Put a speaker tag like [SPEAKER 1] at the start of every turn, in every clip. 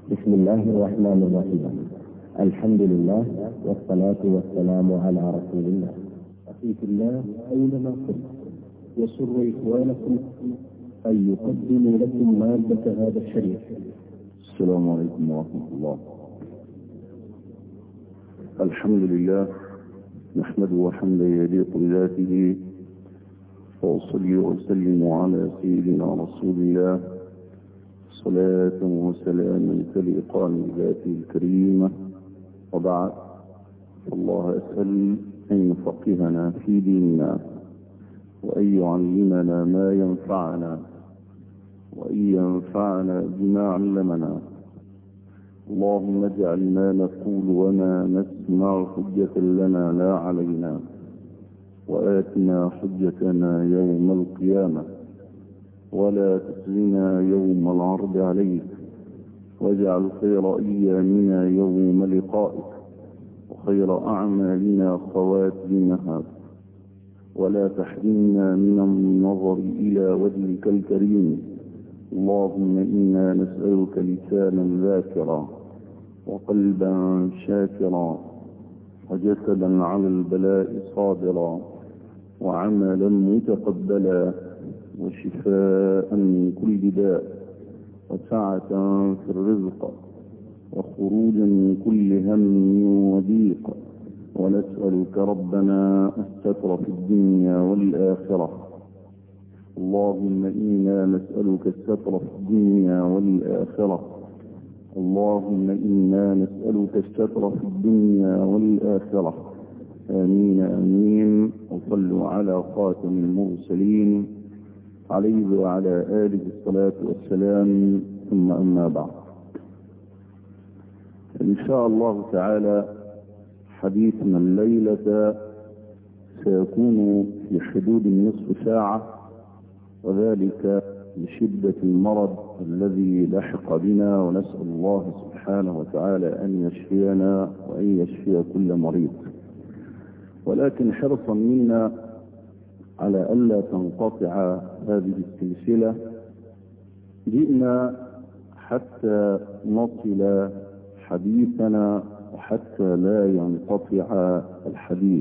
[SPEAKER 1] بسم الله الرحمن الرحيم الحمد لله والصلاة والسلام على رسول الله
[SPEAKER 2] أخي في الله أينما كنت يسر إخوانكم أن يقدموا لكم مادة هذا الشريف
[SPEAKER 3] السلام عليكم ورحمة الله الحمد لله نحمده حمدا يليق بذاته وأصلي وأسلم على سيدنا رسول الله صلاة وسلاما تليقان بذاته الكريمة وبعد الله أسأل أن يفقهنا في ديننا وأن يعلمنا ما ينفعنا وأن ينفعنا بما علمنا اللهم اجعل ما نقول وما نسمع حجة لنا لا علينا وآتنا حجتنا يوم القيامة ولا تخزنا يوم العرض عليك واجعل خير أيامنا يوم لقائك وخير أعمالنا خواتمها ولا تحرمنا من النظر إلى وجهك الكريم اللهم إنا نسألك لسانا ذاكرا وقلبا شاكرا وجسدا على البلاء صابرا وعملا متقبلا وشفاء من كل داء وسعة في الرزق وخروجا من كل هم وضيق ونسألك ربنا الستر في الدنيا والآخرة اللهم إنا نسألك الستر في الدنيا والآخرة اللهم إنا نسألك الستر في الدنيا والآخرة آمين آمين وصلوا على خاتم المرسلين عليه وعلى آله الصلاة والسلام ثم أما بعد إن شاء الله تعالى حديثنا الليلة سيكون في حدود نصف ساعة وذلك لشدة المرض الذي لحق بنا ونسأل الله سبحانه وتعالى أن يشفينا وأن يشفي كل مريض ولكن حرصا منا على ألا تنقطع هذه السلسلة جئنا حتى نصل حديثنا وحتى لا ينقطع الحديث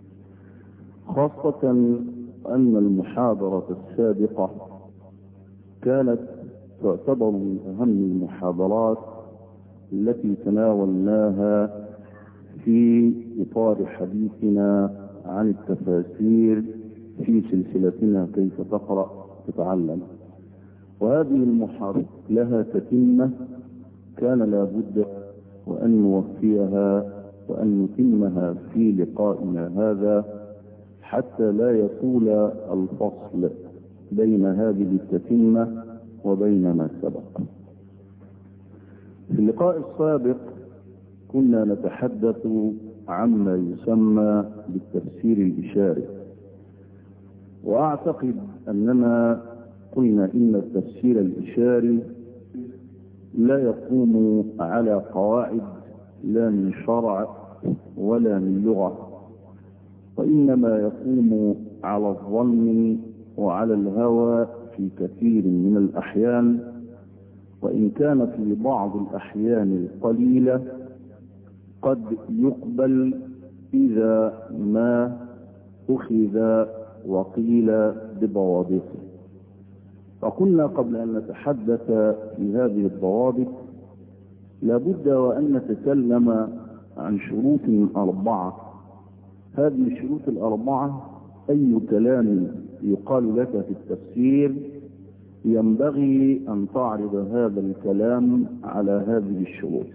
[SPEAKER 3] خاصة أن المحاضرة السابقة كانت تعتبر من أهم المحاضرات التي تناولناها في إطار حديثنا عن التفاسير في سلسلتنا كيف تقرأ تتعلم وهذه المحاضرة لها تتمة كان لابد وأن نوفيها وأن نتمها في لقائنا هذا حتى لا يطول الفصل بين هذه التتمة وبين ما سبق في اللقاء السابق كنا نتحدث عما يسمى بالتفسير الإشاري وأعتقد أننا قلنا إن التفسير الإشاري لا يقوم على قواعد لا من شرع ولا من لغة وإنما يقوم على الظن وعلى الهوى في كثير من الأحيان وإن كان في بعض الأحيان القليلة قد يقبل إذا ما أخذ وقيل بضوابطه فقلنا قبل أن نتحدث في هذه الضوابط لابد وأن نتكلم عن شروط أربعة هذه الشروط الأربعة أي كلام يقال لك في التفسير ينبغي أن تعرض هذا الكلام على هذه الشروط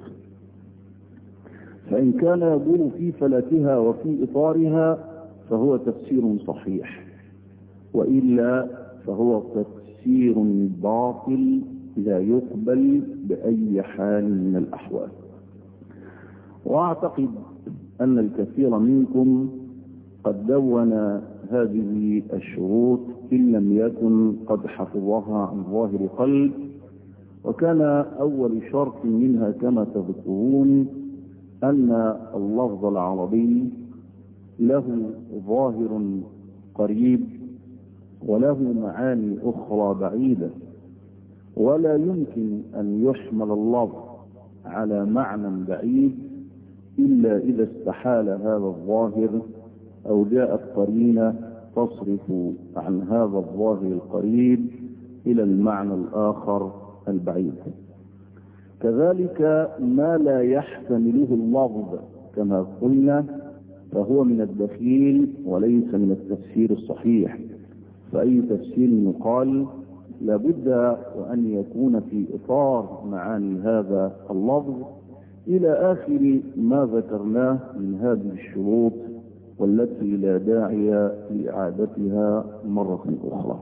[SPEAKER 3] فإن كان يدور في فلتها وفي إطارها فهو تفسير صحيح وإلا فهو تفسير باطل لا يقبل بأي حال من الأحوال وأعتقد أن الكثير منكم قد دون هذه الشروط إن لم يكن قد حفظها عن ظاهر قلب وكان أول شرط منها كما تذكرون أن اللفظ العربي له ظاهر قريب وله معاني أخرى بعيدة ولا يمكن أن يحمل اللفظ على معنى بعيد إلا إذا استحال هذا الظاهر أو جاءت قرينة تصرف عن هذا الظاهر القريب إلى المعنى الآخر البعيد كذلك ما لا يحتمله اللفظ كما قلنا فهو من الدخيل وليس من التفسير الصحيح فأي تفسير يقال لابد وأن يكون في إطار معاني هذا اللفظ إلى آخر ما ذكرناه من هذه الشروط والتي لا داعي لإعادتها مرة أخرى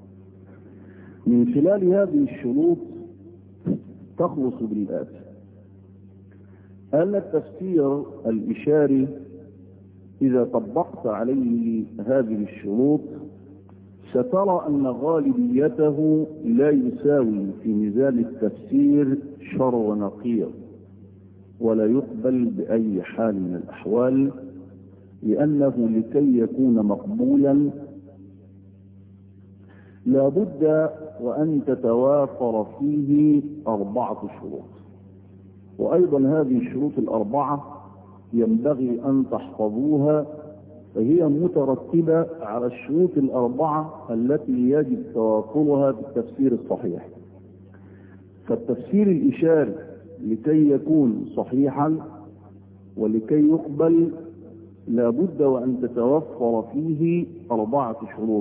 [SPEAKER 3] من خلال هذه الشروط تخلص بالآتي أن التفسير الإشاري إذا طبقت عليه هذه الشروط سترى أن غالبيته لا يساوي في ميزان التفسير شر ونقير ولا يقبل بأي حال من الأحوال لأنه لكي يكون مقبولا لا بد وأن تتوافر فيه أربعة شروط وأيضا هذه الشروط الأربعة ينبغي أن تحفظوها فهي مترتبة على الشروط الأربعة التي يجب توافرها في التفسير الصحيح فالتفسير الإشاري لكي يكون صحيحا ولكي يقبل لابد وأن تتوفر فيه أربعة شروط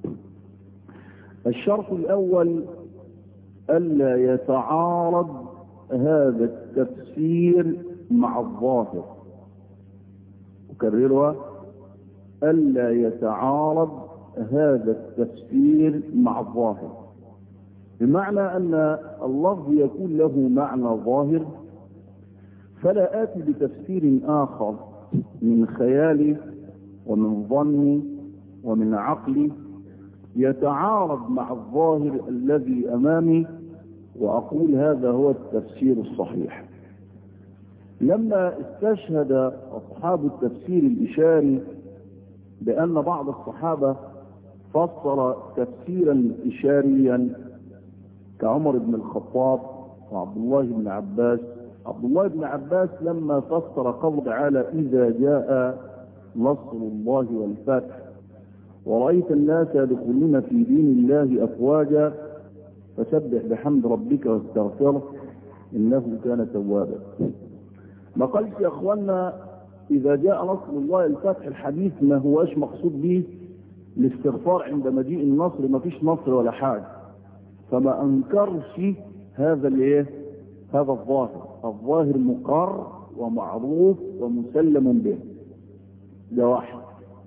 [SPEAKER 3] الشرط الأول ألا يتعارض هذا التفسير مع الظاهر أكررها ألا يتعارض هذا التفسير مع الظاهر بمعنى أن اللفظ يكون له معنى ظاهر فلا آتي بتفسير آخر من خيالي ومن ظني ومن عقلي يتعارض مع الظاهر الذي أمامي وأقول هذا هو التفسير الصحيح لما استشهد أصحاب التفسير الإشاري بأن بعض الصحابة فسر تفسيرا إشاريا كعمر بن الخطاب وعبد الله بن عباس عبد الله بن عباس لما فسر قول تعالى إذا جاء نصر الله والفتح ورأيت الناس يدخلون في دين الله أفواجا فسبح بحمد ربك واستغفره إنه كان توابا ما قالش يا أخوانا إذا جاء نصر الله الفتح الحديث ما هواش مقصود به الاستغفار عند مجيء النصر ما فيش نصر ولا حاجة فما أنكرش هذا الايه هذا الظاهر الظاهر مقر ومعروف ومسلم به ده واحد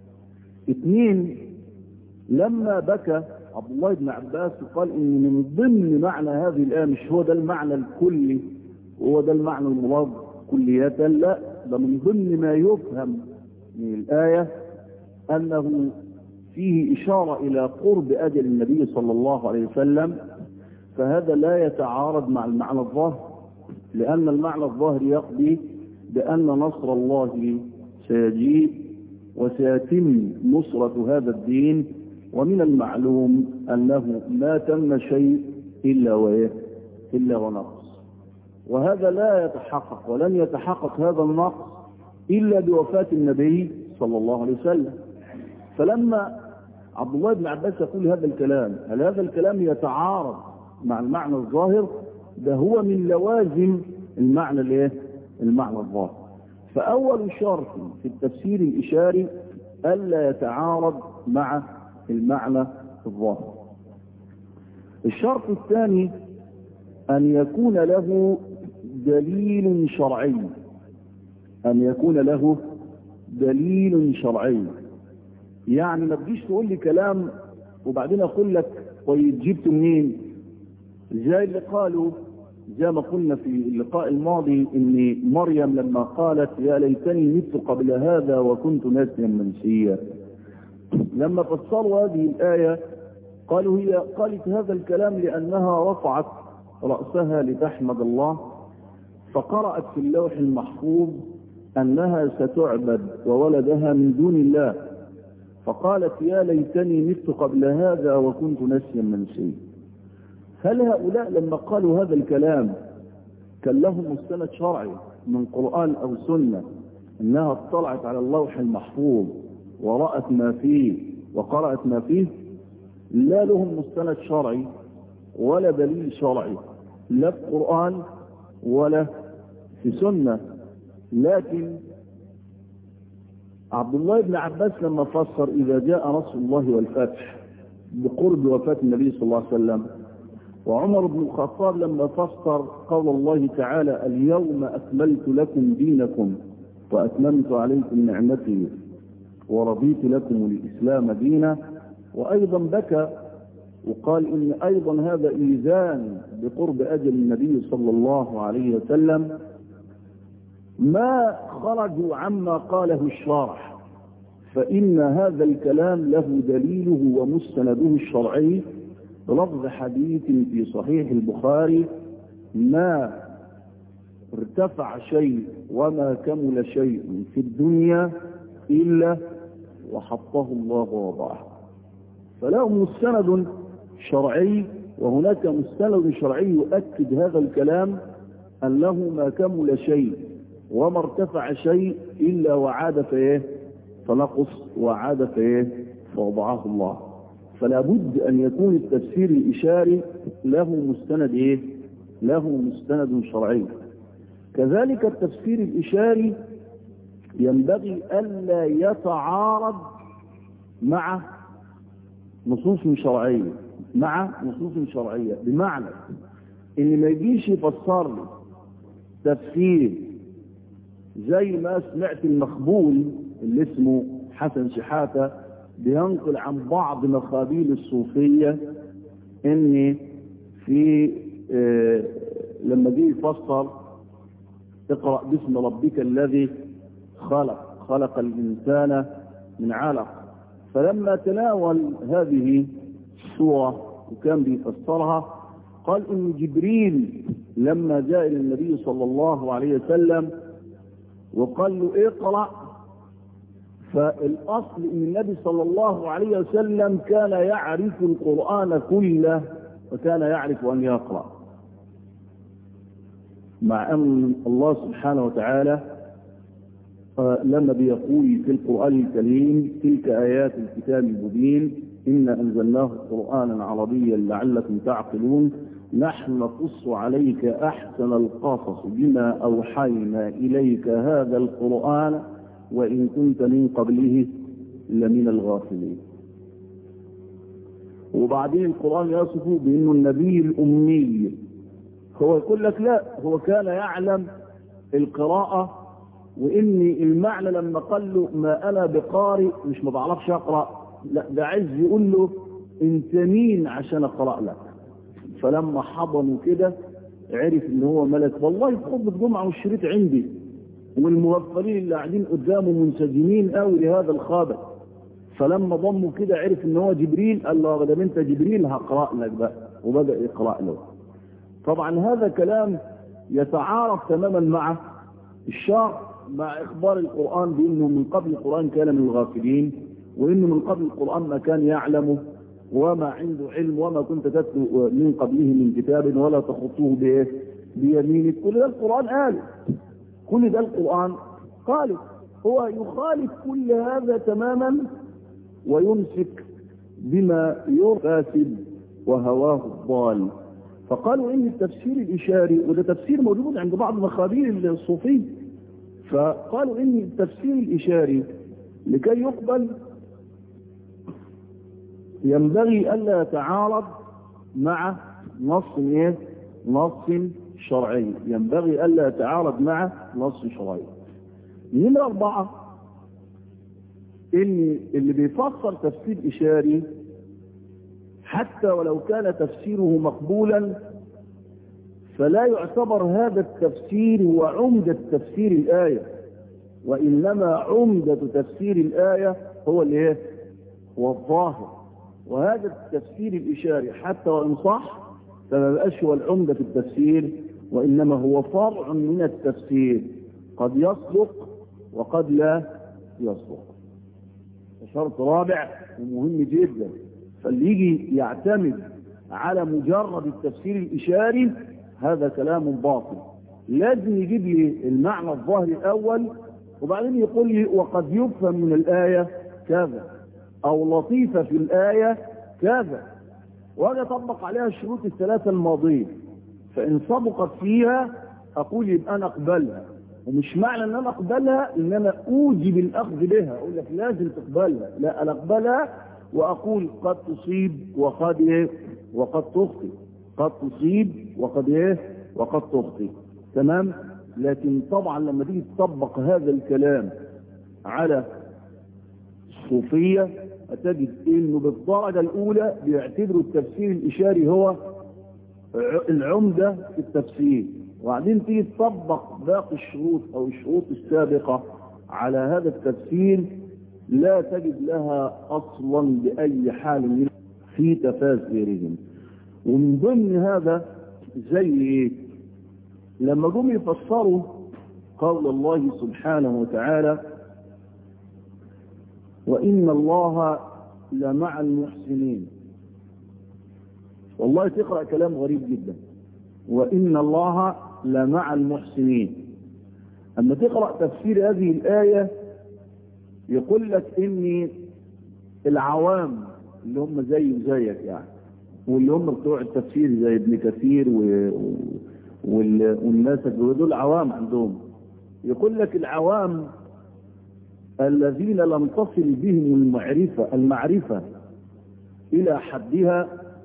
[SPEAKER 3] اثنين لما بكى عبد الله بن عباس قال ان من ضمن معنى هذه الآية مش هو ده المعنى الكلي وهو ده المعنى المراد كلية لا ده من ضمن ما يفهم من الآية أنه فيه إشارة إلى قرب أجل النبي صلى الله عليه وسلم فهذا لا يتعارض مع المعنى الظاهر لأن المعنى الظاهر يقضي بأن نصر الله سيجيب وسيتم نصرة هذا الدين ومن المعلوم أنه ما تم شيء إلا وإيه إلا ونقص وهذا لا يتحقق ولن يتحقق هذا النقص إلا بوفاة النبي صلى الله عليه وسلم فلما عبد الله بن عباس يقول هذا الكلام هل هذا الكلام يتعارض مع المعنى الظاهر ده هو من لوازم المعنى الايه المعنى الظاهر فأول شرط في التفسير الإشاري ألا يتعارض مع المعنى الظاهر الشرط الثاني أن يكون له دليل شرعي أن يكون له دليل شرعي يعني ما تجيش تقول لي كلام وبعدين أقول لك طيب جبته منين زي اللي قالوا زي ما قلنا في اللقاء الماضي ان مريم لما قالت يا ليتني مت قبل هذا وكنت ناسيا منسيا لما فسروا هذه الآية قالوا هي قالت هذا الكلام لأنها رفعت رأسها لتحمد الله فقرأت في اللوح المحفوظ أنها ستعبد وولدها من دون الله فقالت يا ليتني مت قبل هذا وكنت ناسيا منسيا هل هؤلاء لما قالوا هذا الكلام كان لهم مستند شرعي من قرآن أو سنة إنها اطلعت على اللوح المحفوظ ورأت ما فيه وقرأت ما فيه لا لهم مستند شرعي ولا دليل شرعي لا في قرآن ولا في سنة لكن عبد الله بن عباس لما فسر إذا جاء نصر الله والفتح بقرب وفاة النبي صلى الله عليه وسلم وعمر بن الخطاب لما فسر قول الله تعالى اليوم أكملت لكم دينكم وأتممت عليكم نعمتي ورضيت لكم الإسلام دينا وأيضا بكى وقال إن أيضا هذا إيذان بقرب أجل النبي صلى الله عليه وسلم ما خرجوا عما قاله الشارح فإن هذا الكلام له دليله ومستنده الشرعي لفظ حديث في صحيح البخاري ما ارتفع شيء وما كمل شيء في الدنيا إلا وحطه الله ووضعه فله مستند شرعي وهناك مستند شرعي يؤكد هذا الكلام أنه ما كمل شيء وما ارتفع شيء إلا وعاد فيه فنقص وعاد فيه فوضعه الله فلا بد أن يكون التفسير الإشاري له مستند إيه؟ له مستند شرعي كذلك التفسير الإشاري ينبغي ألا يتعارض مع نصوص شرعية مع نصوص شرعية بمعنى ان ما يجيش يفسر لي تفسير زي ما سمعت المخبول اللي اسمه حسن شحاتة بينقل عن بعض مخابيل الصوفية ان في آه لما جه يفسر اقرأ باسم ربك الذي خلق خلق الإنسان من علق فلما تناول هذه السورة وكان بيفسرها قال إن جبريل لما جاء إلى النبي صلى الله عليه وسلم وقال له اقرأ فالأصل إن النبي صلى الله عليه وسلم كان يعرف القرآن كله وكان يعرف أن يقرأ مع أن الله سبحانه وتعالى لما بيقول في القرآن الكريم تلك آيات الكتاب المبين إنا أنزلناه قرآنا عربيا لعلكم تعقلون نحن نقص عليك أحسن القصص بما أوحينا إليك هذا القرآن وإن كنت من قبله لمن الغافلين وبعدين القرآن يصفه بأنه النبي الأمي هو يقول لك لا هو كان يعلم القراءة وإن المعنى لما قال له ما أنا بقارئ مش ما بعرفش أقرأ لا ده عايز يقول له أنت مين عشان أقرأ لك فلما حضنوا كده عرف ان هو ملك والله في خطبه جمعه والشريط عندي والمغفلين اللي قاعدين قدامه منسجمين قوي لهذا الخابر فلما ضموا كده عرف ان هو جبريل قال له بدل انت جبريل هقرا لك بقى وبدا يقرا له طبعا هذا كلام يتعارض تماما مع الشرع مع اخبار القران بانه من قبل القران كان من الغافلين وانه من قبل القران ما كان يعلمه وما عنده علم وما كنت تتلو من قبله من كتاب ولا تخطوه بايه بيمينك كل ده القرآن قال كل ده القرآن قال هو يخالف كل هذا تماما ويمسك بما يفاسد وهواه الضال فقالوا ان التفسير الاشاري وده تفسير موجود عند بعض مخابير الصوفيه فقالوا ان التفسير الاشاري لكي يقبل ينبغي ألا يتعارض مع نص ايه نص شرعي ينبغي ألا يتعارض مع نص شرعي نمرة أربعة إن اللي بيفسر تفسير إشاري حتى ولو كان تفسيره مقبولا فلا يعتبر هذا التفسير هو عمدة تفسير الآية وإنما عمدة تفسير الآية هو الايه هو الظاهر وهذا التفسير الإشاري حتى وإن صح فما بقاش هو العمدة في التفسير وإنما هو فرع من التفسير قد يصدق وقد لا يصدق شرط رابع ومهم جدا فاللي يجي يعتمد على مجرد التفسير الإشاري هذا كلام باطل لازم يجيب لي المعنى الظاهري الأول وبعدين يقول لي وقد يفهم من الآية كذا أو لطيفة في الآية كذا وأنا أطبق عليها الشروط الثلاثة الماضية فإن صدقت فيها أقول يبقى أنا أقبلها ومش معنى ان انا اقبلها ان انا اوجب الاخذ بها اقول لك لازم تقبلها لا انا اقبلها واقول قد تصيب وقد ايه وقد تخطئ قد تصيب وقد ايه وقد تخطئ تمام لكن طبعا لما تيجي تطبق هذا الكلام على الصوفية هتجد انه بالدرجة الاولى بيعتبروا التفسير الاشاري هو العمدة في التفسير وبعدين تيجي تطبق باقي الشروط او الشروط السابقة على هذا التفسير لا تجد لها اصلا باي حال في تفاسيرهم ومن ضمن هذا زي ايه لما جم يفسروا قول الله سبحانه وتعالى وان الله لمع المحسنين والله تقرأ كلام غريب جدا وإن الله لمع المحسنين أما تقرأ تفسير هذه الآية يقول لك إن العوام اللي هم زي وزيك يعني واللي هم بتوع التفسير زي ابن كثير و... وال... والناس دول عوام عندهم يقول لك العوام الذين لم تصل بهم المعرفة المعرفة إلى حدها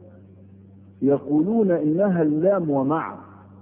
[SPEAKER 3] يقولون إنها اللام ومع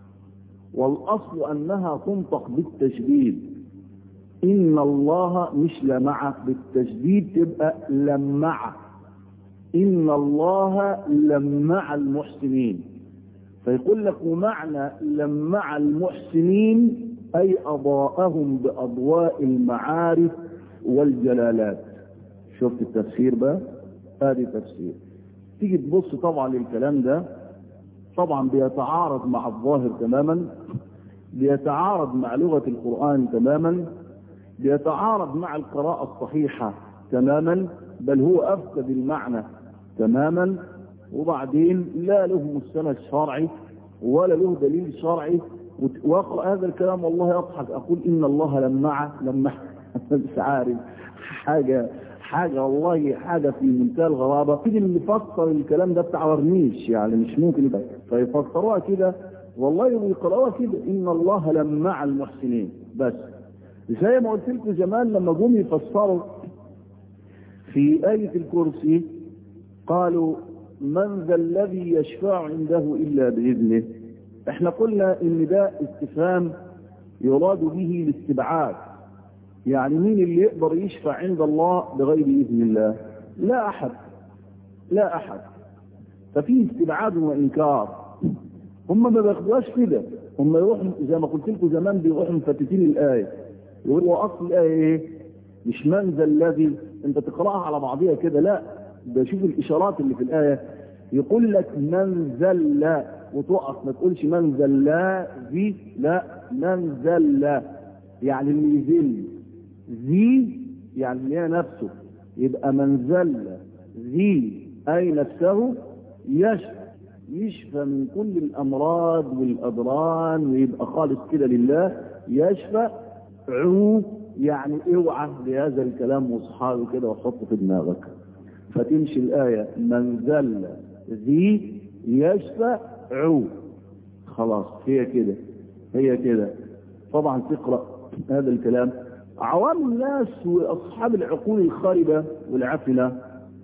[SPEAKER 3] والأصل أنها تنطق بالتشديد إن الله مش لمع بالتشديد تبقى لمع إن الله لمع المحسنين فيقول لك ومعنى لمع المحسنين أي أضاءهم بأضواء المعارف والجلالات شفت التفسير بقى هذه تفسير تيجي تبص طبعا للكلام ده طبعا بيتعارض مع الظاهر تماما بيتعارض مع لغة القرآن تماما بيتعارض مع القراءة الصحيحة تماما بل هو أفسد المعنى تماما وبعدين لا له مستند شرعي ولا له دليل شرعي واقرا هذا الكلام والله اضحك اقول ان الله لمع لمع مش عارف حاجه حاجة والله حاجة في منتهى الغرابة كده اللي فسر الكلام ده بتاع ورنيش يعني مش ممكن يبقى فيفسروها كده والله ويقرأوها كده إن الله لمع المحسنين بس زي ما قلت لكم زمان لما جم يفسروا في آية الكرسي قالوا من ذا الذي يشفع عنده إلا بإذنه احنا قلنا ان ده استفهام يراد به الاستبعاد يعني مين اللي يقدر يشفع عند الله بغير إذن الله لا أحد لا أحد ففيه استبعاد وإنكار هم ما بياخدوهاش كده هم يروحوا زي ما قلت لكم زمان بيروحوا مفتتين الآية يقولوا أصل الآية إيه مش من ذا الذي أنت تقرأها على بعضها كده لا بشوف الإشارات اللي في الآية يقول لك من ذل وتقف ما تقولش من ذل ذي لا من ذل يعني اللي يذل ذي يعني اللي هي نفسه يبقى من ذل ذي أي نفسه يشفى يشفى من كل الأمراض والأضران ويبقى خالص كده لله يشفى عو يعني اوعى لهذا الكلام واصحابه كده وحطه في دماغك فتمشي الآية من ذل ذي يشفى عو خلاص هي كده هي كده طبعا تقرأ هذا الكلام عوام الناس واصحاب العقول الخاربة والعفنة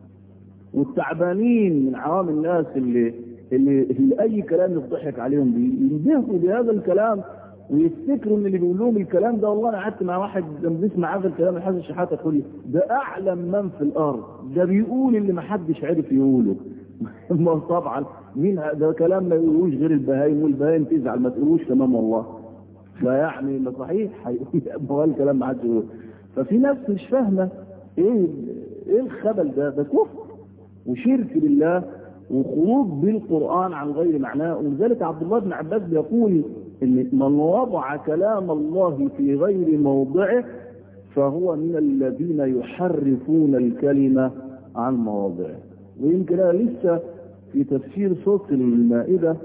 [SPEAKER 3] والتعبانين من عوام الناس اللي اللي, اللي اي كلام يضحك عليهم بيه ينبهوا بهذا الكلام ويفتكروا ان اللي بيقول لهم الكلام ده والله انا قعدت مع واحد لما بيسمع هذا الكلام الحسن شحاته يقول لي ده اعلم من في الارض ده بيقول اللي ما حدش عرف يقوله ما طبعا مين ده كلام ما يقولوش غير البهايم والبهايم تزعل ما تقولوش تمام والله فيعني ما صحيح هو الكلام ما حدش يقوله ففي ناس مش فاهمه ايه ايه الخبل ده ده كفر وشرك بالله وخروج بالقرآن عن غير معناه ولذلك عبد الله بن عباس بيقول ان من وضع كلام الله في غير موضعه فهو من الذين يحرفون الكلمة عن مواضعه ويمكن أنا لسه في تفسير صوت المائدة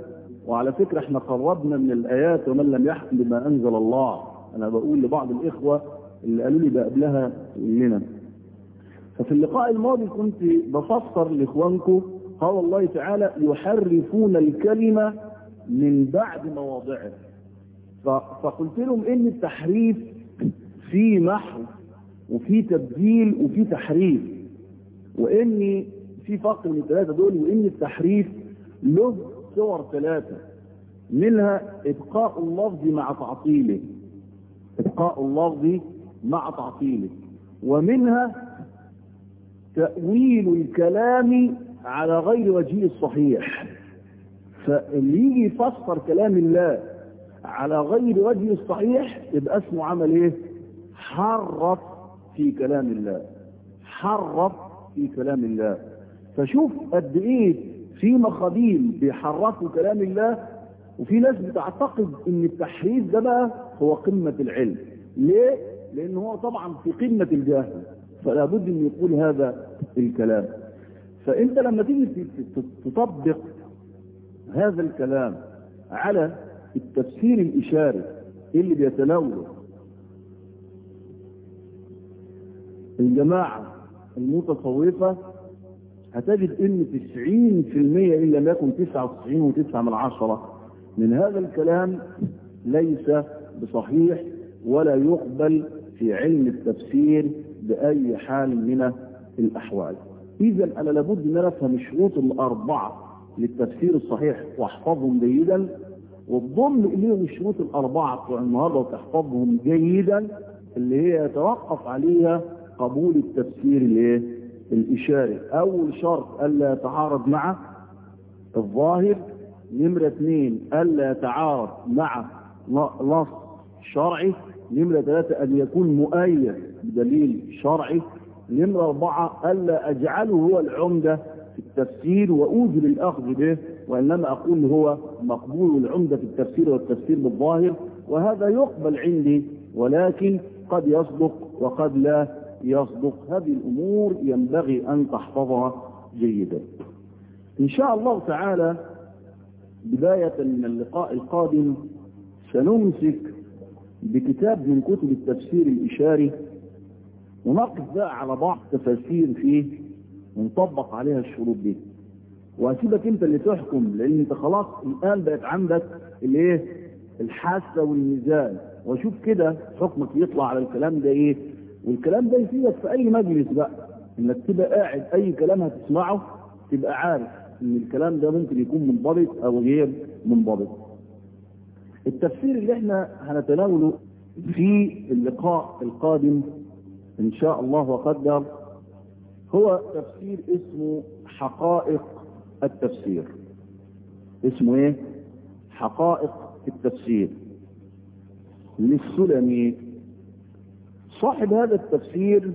[SPEAKER 3] وعلى فكرة احنا قربنا من الآيات ومن لم يحكم بما أنزل الله أنا بقول لبعض الإخوة اللي قالوا لي ده قبلها لنا ففي اللقاء الماضي كنت بفسر لإخوانكم قال الله تعالى يحرفون الكلمة من بعد مواضعه فقلت لهم ان التحريف في محو وفي تبديل وفي تحريف وان في فرق من الثلاثه دول وان التحريف له صور ثلاثه منها ابقاء اللفظ مع تعطيله ابقاء اللفظ مع تعطيله ومنها تأويل الكلام على غير وجهه الصحيح فاللي يجي يفسر كلام الله على غير وجهه الصحيح يبقى اسمه عمل ايه حرف في كلام الله حرف في كلام الله فشوف قد ايه في مخابيل بيحرفوا كلام الله وفي ناس بتعتقد ان التحريف ده بقى هو قمة العلم ليه؟ لان هو طبعا في قمة الجهل فلا بد ان يقول هذا الكلام فانت لما تيجي تطبق هذا الكلام على التفسير الإشاري اللي بيتناوله الجماعة المتصوفة هتجد ان 90% ان لم يكن 99.9 من عشرة من هذا الكلام ليس بصحيح ولا يقبل في علم التفسير بأي حال من الأحوال إذا أنا لابد أن أفهم الشروط الأربعة للتفسير الصحيح واحفظهم جيدا وتضم إليهم الشروط الأربعة بتوع النهارده وتحفظهم جيدا اللي هي يتوقف عليها قبول التفسير الايه؟ الإشاري أول شرط ألا يتعارض مع الظاهر نمرة اثنين ألا يتعارض مع نص شرعي نمرة ثلاثة أن يكون مؤيد بدليل شرعي نمرة أربعة ألا أجعله هو العمدة في التفسير وأوجب الأخذ به وإنما أقول هو مقبول العمدة في التفسير والتفسير بالظاهر وهذا يقبل عندي ولكن قد يصدق وقد لا يصدق هذه الأمور ينبغي أن تحفظها جيدا إن شاء الله تعالى بداية من اللقاء القادم سنمسك بكتاب من كتب التفسير الإشاري ونقف بقى على بعض تفاسير فيه ونطبق عليها الشروط دي وهسيبك انت اللي تحكم لان انت خلاص الان بقت عندك الايه الحاسه والميزان وشوف كده حكمك يطلع على الكلام ده ايه والكلام ده يفيدك في اي مجلس بقى انك تبقى قاعد اي كلام هتسمعه تبقى عارف ان الكلام ده ممكن يكون منضبط او غير منضبط التفسير اللي احنا هنتناوله في اللقاء القادم ان شاء الله وقدر هو تفسير اسمه حقائق التفسير اسمه ايه حقائق التفسير للسلمي صاحب هذا التفسير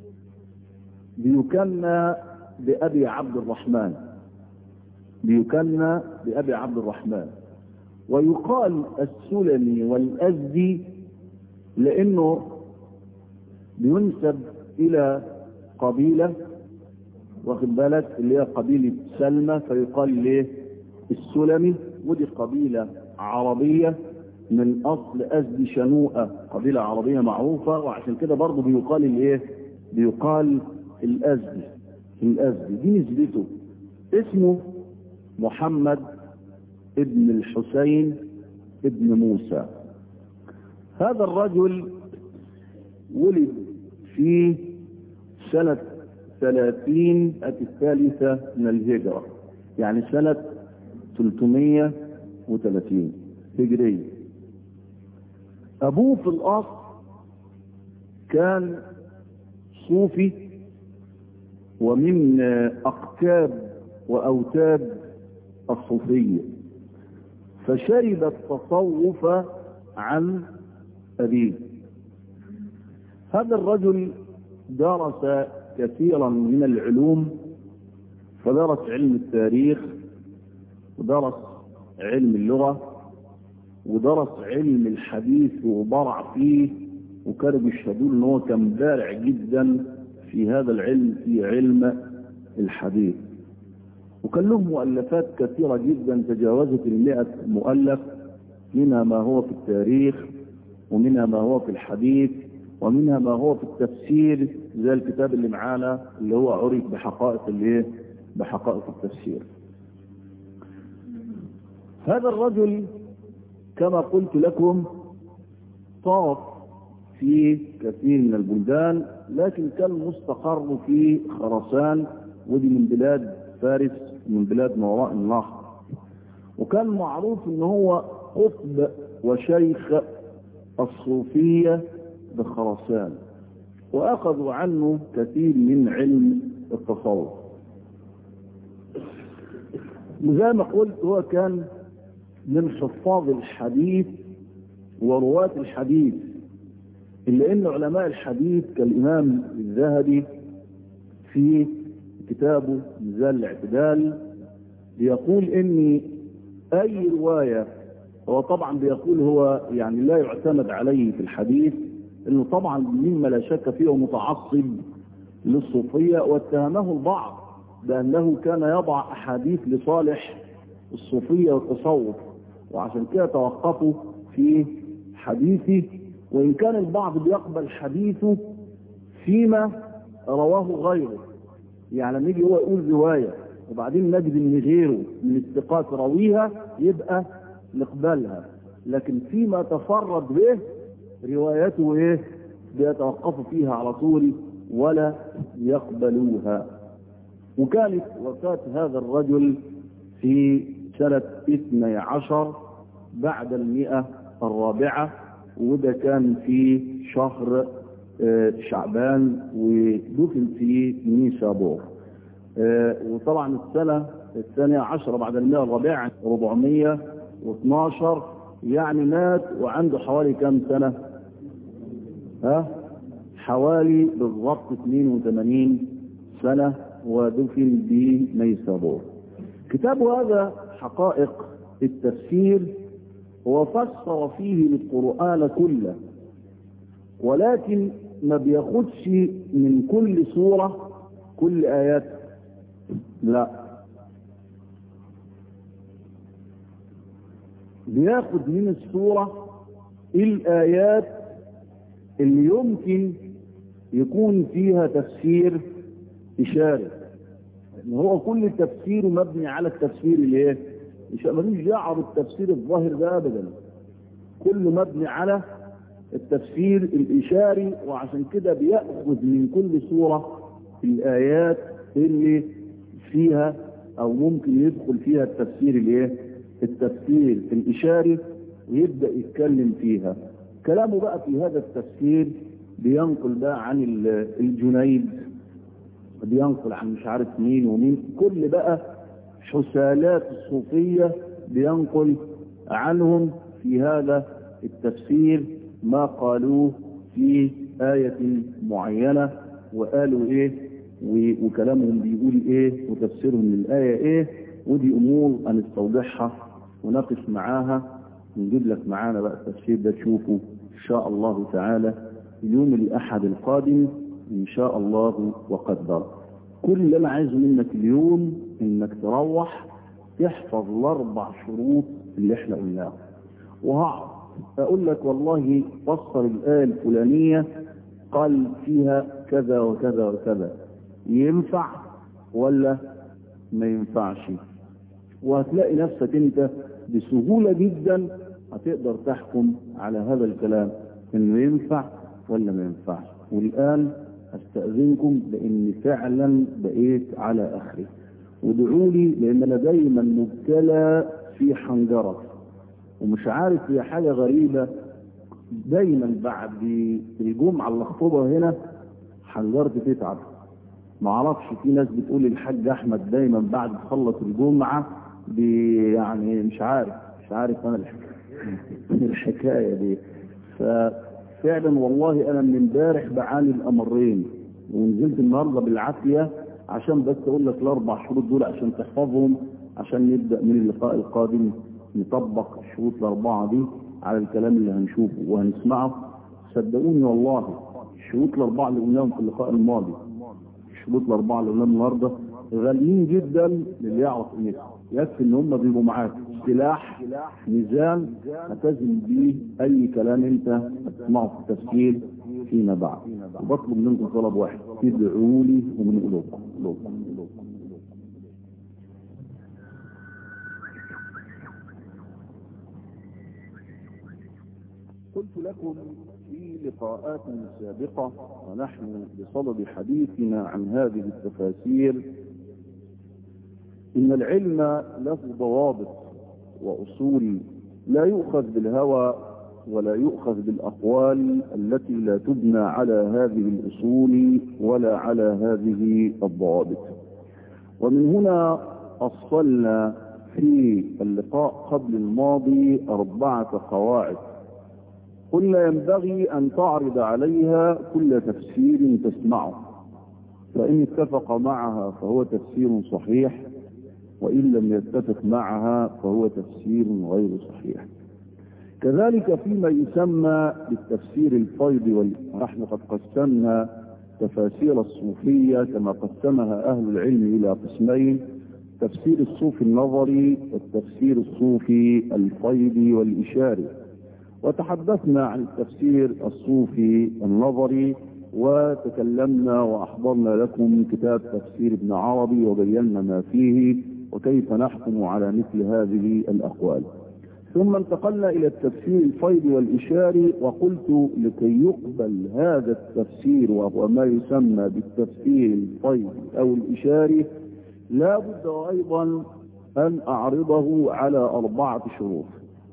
[SPEAKER 3] بيكنى بأبي عبد الرحمن بيكنى بأبي عبد الرحمن ويقال السلمي والأزدي لأنه بينسب إلى قبيلة واخد بالك اللي هي قبيلة سلمى فيقال ليه السلمي ودي قبيلة عربية من أصل أزدي شنوءة قبيلة عربية معروفة وعشان كده برضه بيقال الايه بيقال الأزدي الأزدي دي نسبته اسمه محمد ابن الحسين ابن موسى هذا الرجل ولد في سنة ثلاثين الثالثة من الهجرة يعني سنة 330 هجرية أبوه في الأصل كان صوفي ومن أقتاب وأوتاد الصوفية فشرب التصوف عن أبيه هذا الرجل درس كثيرا من العلوم فدرس علم التاريخ ودرس علم اللغة ودرس علم الحديث وبرع فيه وكانوا بيشهدوا ان هو كان بارع جدا في هذا العلم في علم الحديث وكان له مؤلفات كثيرة جدا تجاوزت المئة مؤلف منها ما هو في التاريخ ومنها ما هو في الحديث ومنها ما هو في التفسير زي الكتاب اللي معانا اللي هو عرف بحقائق الايه بحقائق التفسير هذا الرجل كما قلت لكم طاف في كثير من البلدان لكن كان مستقر في خراسان ودي من بلاد فارس من بلاد ما وراء النهر وكان معروف ان هو قطب وشيخ الصوفية بخراسان واخذوا عنه كثير من علم التصوف زي ما قلت هو كان من حفاظ الحديث ورواة الحديث إلا أن علماء الحديث كالإمام الذهبي في كتابه ميزان الاعتدال بيقول إن أي رواية هو طبعا بيقول هو يعني لا يعتمد عليه في الحديث انه طبعا مما لا شك فيه متعصب للصوفية واتهمه البعض بأنه كان يضع أحاديث لصالح الصوفية والتصوف وعشان كده توقفوا في حديثه وإن كان البعض بيقبل حديثه فيما رواه غيره يعني لما يجي هو يقول رواية وبعدين نجد ان غيره من الثقات راويها يبقى نقبلها لكن فيما تفرد به روايته ايه بيتوقفوا فيها على طول ولا يقبلوها وكانت وفاة هذا الرجل في سنة اثني عشر بعد المئة الرابعة وده كان في شهر شعبان ودفن في نيسابور وطبعا السنة الثانية عشرة بعد المئة الرابعة 412 يعني مات وعنده حوالي كم سنة ها حوالي بالضبط 82 سنة ودفن بنيسابور كتاب هذا حقائق التفسير وفسر فيه القرآن كله ولكن ما بياخدش من كل سورة كل آيات لا بياخد من السورة الآيات اللي يمكن يكون فيها تفسير إشاري ان هو كل تفسيره مبني على التفسير الايه ملوش دعوه بالتفسير الظاهر ده ابدا كله مبني على التفسير الاشاري وعشان كده بياخذ من كل سوره الايات اللي فيها او ممكن يدخل فيها التفسير الايه التفسير الاشاري ويبدا يتكلم فيها كلامه بقى في هذا التفسير بينقل بقى عن الجنيد بينقل عن مش عارف مين ومين كل بقى حسالات الصوفية بينقل عنهم في هذا التفسير ما قالوه في آية معينة وقالوا ايه وكلامهم بيقول ايه وتفسيرهم للآية ايه ودي امور هنستوضحها ونقف معاها ونجيب لك معانا بقى التفسير ده تشوفه ان شاء الله تعالى اليوم الاحد القادم ان شاء الله وقدر كل اللي انا عايزه منك اليوم انك تروح تحفظ الاربع شروط اللي احنا قلناها وهقعد اقول لك والله فسر الايه الفلانيه قال فيها كذا وكذا وكذا ينفع ولا ما ينفعش وهتلاقي نفسك انت بسهوله جدا هتقدر تحكم على هذا الكلام انه ينفع ولا ما ينفعش والان استأذنكم لاني فعلا بقيت على اخري وادعوا لي لان انا دايما مبتلى في حنجرة ومش عارف هي حاجة غريبة دايما بعد الجمعة اللي اخطبها هنا حنجرتي تتعب ما اعرفش في ناس بتقول الحاج احمد دايما بعد تخلص الجمعة بي يعني مش عارف مش عارف انا الحكاية دي ف فعلا والله انا من امبارح بعاني الامرين ونزلت النهارده بالعافيه عشان بس اقول لك الاربع شروط دول عشان تحفظهم عشان نبدا من اللقاء القادم نطبق الشروط الاربعه دي على الكلام اللي هنشوفه وهنسمعه صدقوني والله الشروط الاربعه اللي قلناهم في اللقاء الماضي الشروط الاربعه اللي قلناهم النهارده غاليين جدا للي يعرف قيمتهم يكفي ان هم بيبقوا معاك سلاح ميزان هتزن بيه اي كلام انت هتسمعه في التفسير فيما بعد وبطلب منكم طلب واحد ادعوا لي ومن قلوبكم قلت لكم في لقاءات سابقة ونحن بصدد حديثنا عن هذه التفاسير إن العلم له ضوابط وأصول لا يؤخذ بالهوى ولا يؤخذ بالأقوال التي لا تبنى على هذه الأصول ولا على هذه الضوابط ومن هنا أصلنا في اللقاء قبل الماضي أربعة قواعد قلنا ينبغي أن تعرض عليها كل تفسير تسمعه فإن اتفق معها فهو تفسير صحيح وإن لم يتفق معها فهو تفسير غير صحيح كذلك فيما يسمى بالتفسير الفيض ونحن قد قسمنا تفاسير الصوفية كما قسمها أهل العلم إلى قسمين تفسير الصوفي النظري والتفسير الصوفي الفيض والإشاري وتحدثنا عن التفسير الصوفي النظري وتكلمنا وأحضرنا لكم كتاب تفسير ابن عربي وبينا ما فيه وكيف نحكم على مثل هذه الأقوال ثم انتقلنا إلى التفسير الفيض والإشاري وقلت لكي يقبل هذا التفسير وهو ما يسمى بالتفسير الفيض أو الإشاري لا بد أيضا أن أعرضه على أربعة شروط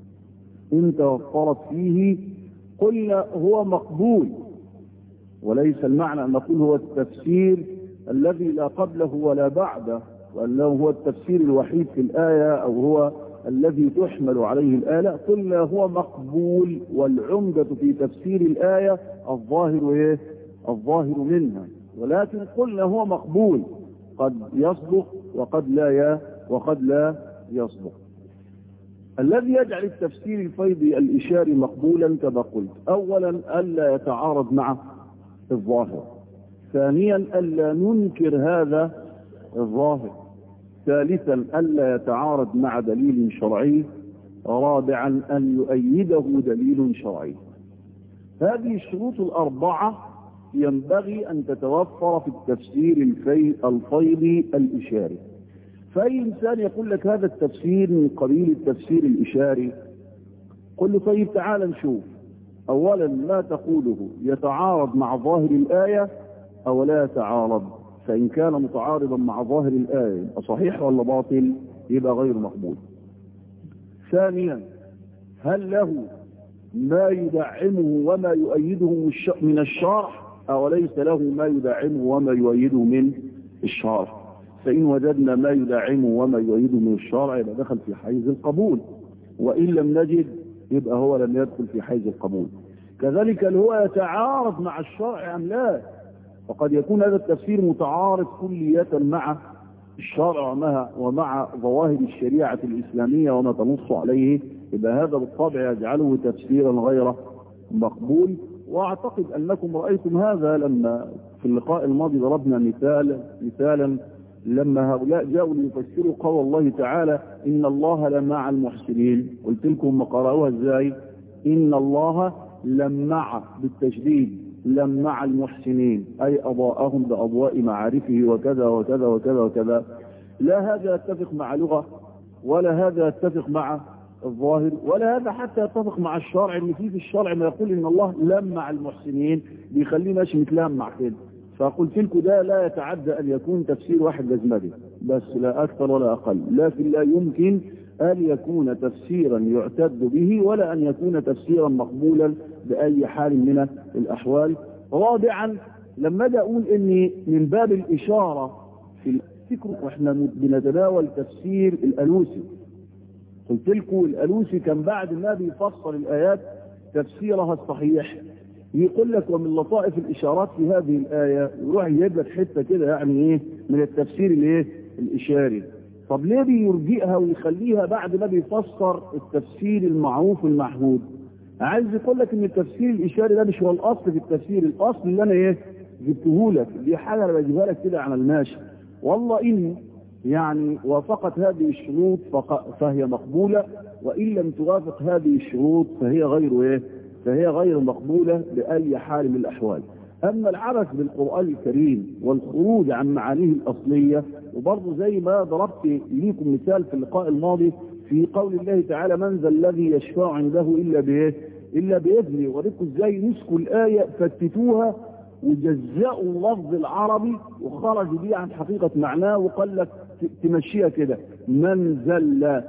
[SPEAKER 3] إن توفرت فيه قلنا هو مقبول وليس المعنى أن نقول هو التفسير الذي لا قبله ولا بعده وأنه هو التفسير الوحيد في الآية أو هو الذي تحمل عليه الآية لا قلنا هو مقبول والعمدة في تفسير الآية الظاهر إيه؟ الظاهر منها ولكن قلنا هو مقبول قد يصدق وقد لا ي... وقد لا يصدق الذي يجعل التفسير الفيضي الإشاري مقبولا كما قلت أولا ألا يتعارض مع الظاهر ثانيا ألا ننكر هذا الظاهر ثالثا ألا يتعارض مع دليل شرعي رابعا أن يؤيده دليل شرعي هذه الشروط الأربعة ينبغي أن تتوفر في التفسير الفيضي الإشاري فأي إنسان يقول لك هذا التفسير من قبيل التفسير الإشاري قل له طيب تعال نشوف أولا ما تقوله يتعارض مع ظاهر الآية أو لا يتعارض فإن كان متعارضا مع ظاهر الآية يبقى صحيح ولا باطل يبقى غير مقبول ثانيا هل له ما يدعمه وما يؤيده من الشرح أو ليس له ما يدعمه وما يؤيده من الشرح فإن وجدنا ما يدعمه وما يؤيده من الشرع يبقى دخل في حيز القبول وإن لم نجد يبقى هو لم يدخل في حيز القبول كذلك هل هو يتعارض مع الشرع أم لا وقد يكون هذا التفسير متعارض كلية مع الشرع ومع, ومع ظواهر الشريعة الإسلامية وما تنص عليه يبقى هذا بالطبع يجعله تفسيرا غير مقبول واعتقد انكم رايتم هذا لما في اللقاء الماضي ضربنا مثال مثالا لما هؤلاء جاءوا ليفسروا قول الله تعالى ان الله لمع المحسنين قلت لكم ما قرأوها ازاي ان الله لمع بالتشديد لمع المحسنين اي اضاءهم باضواء معارفه وكذا وكذا وكذا وكذا لا هذا يتفق مع لغه ولا هذا يتفق مع الظاهر ولا هذا حتى يتفق مع الشرع ان في في الشرع ما يقول ان الله لمع المحسنين بيخليه ماشي متلمع كده فقلت لكم ده لا يتعدى ان يكون تفسير واحد لازمته بس لا اكثر ولا اقل لكن لا يمكن ان يكون تفسيرا يعتد به ولا ان يكون تفسيرا مقبولا باي حال من الاحوال رابعا لما اجي اقول اني من باب الاشاره في الفكر واحنا بنتناول تفسير الالوسي قلت لكم الألوسي كان بعد ما بيفسر الآيات تفسيرها الصحيح يقول لك ومن لطائف الإشارات في هذه الآية يروح يجيب لك حتة كده يعني إيه من التفسير الإيه الإشاري طب ليه بيرجئها ويخليها بعد ما بيفسر التفسير المعروف المحمود عايز يقول لك ان التفسير الاشاري ده مش هو الاصل في التفسير الاصل اللي انا ايه جبته لك دي حاجه انا بجيبها لك كده على الماشي والله إن يعني وافقت هذه الشروط فهي مقبولة وإن لم توافق هذه الشروط فهي غير إيه؟ فهي غير مقبولة بأي حال من الأحوال أما العبث بالقرآن الكريم والخروج عن معانيه الأصلية وبرضه زي ما ضربت ليكم مثال في اللقاء الماضي في قول الله تعالى من ذا الذي يشفع عنده إلا بإيه؟ إلا بإذنه وريكم إزاي مسكوا الآية فتتوها وجزأوا اللفظ العربي وخرجوا بيه عن حقيقة معناه وقال لك تمشيها كده من ذل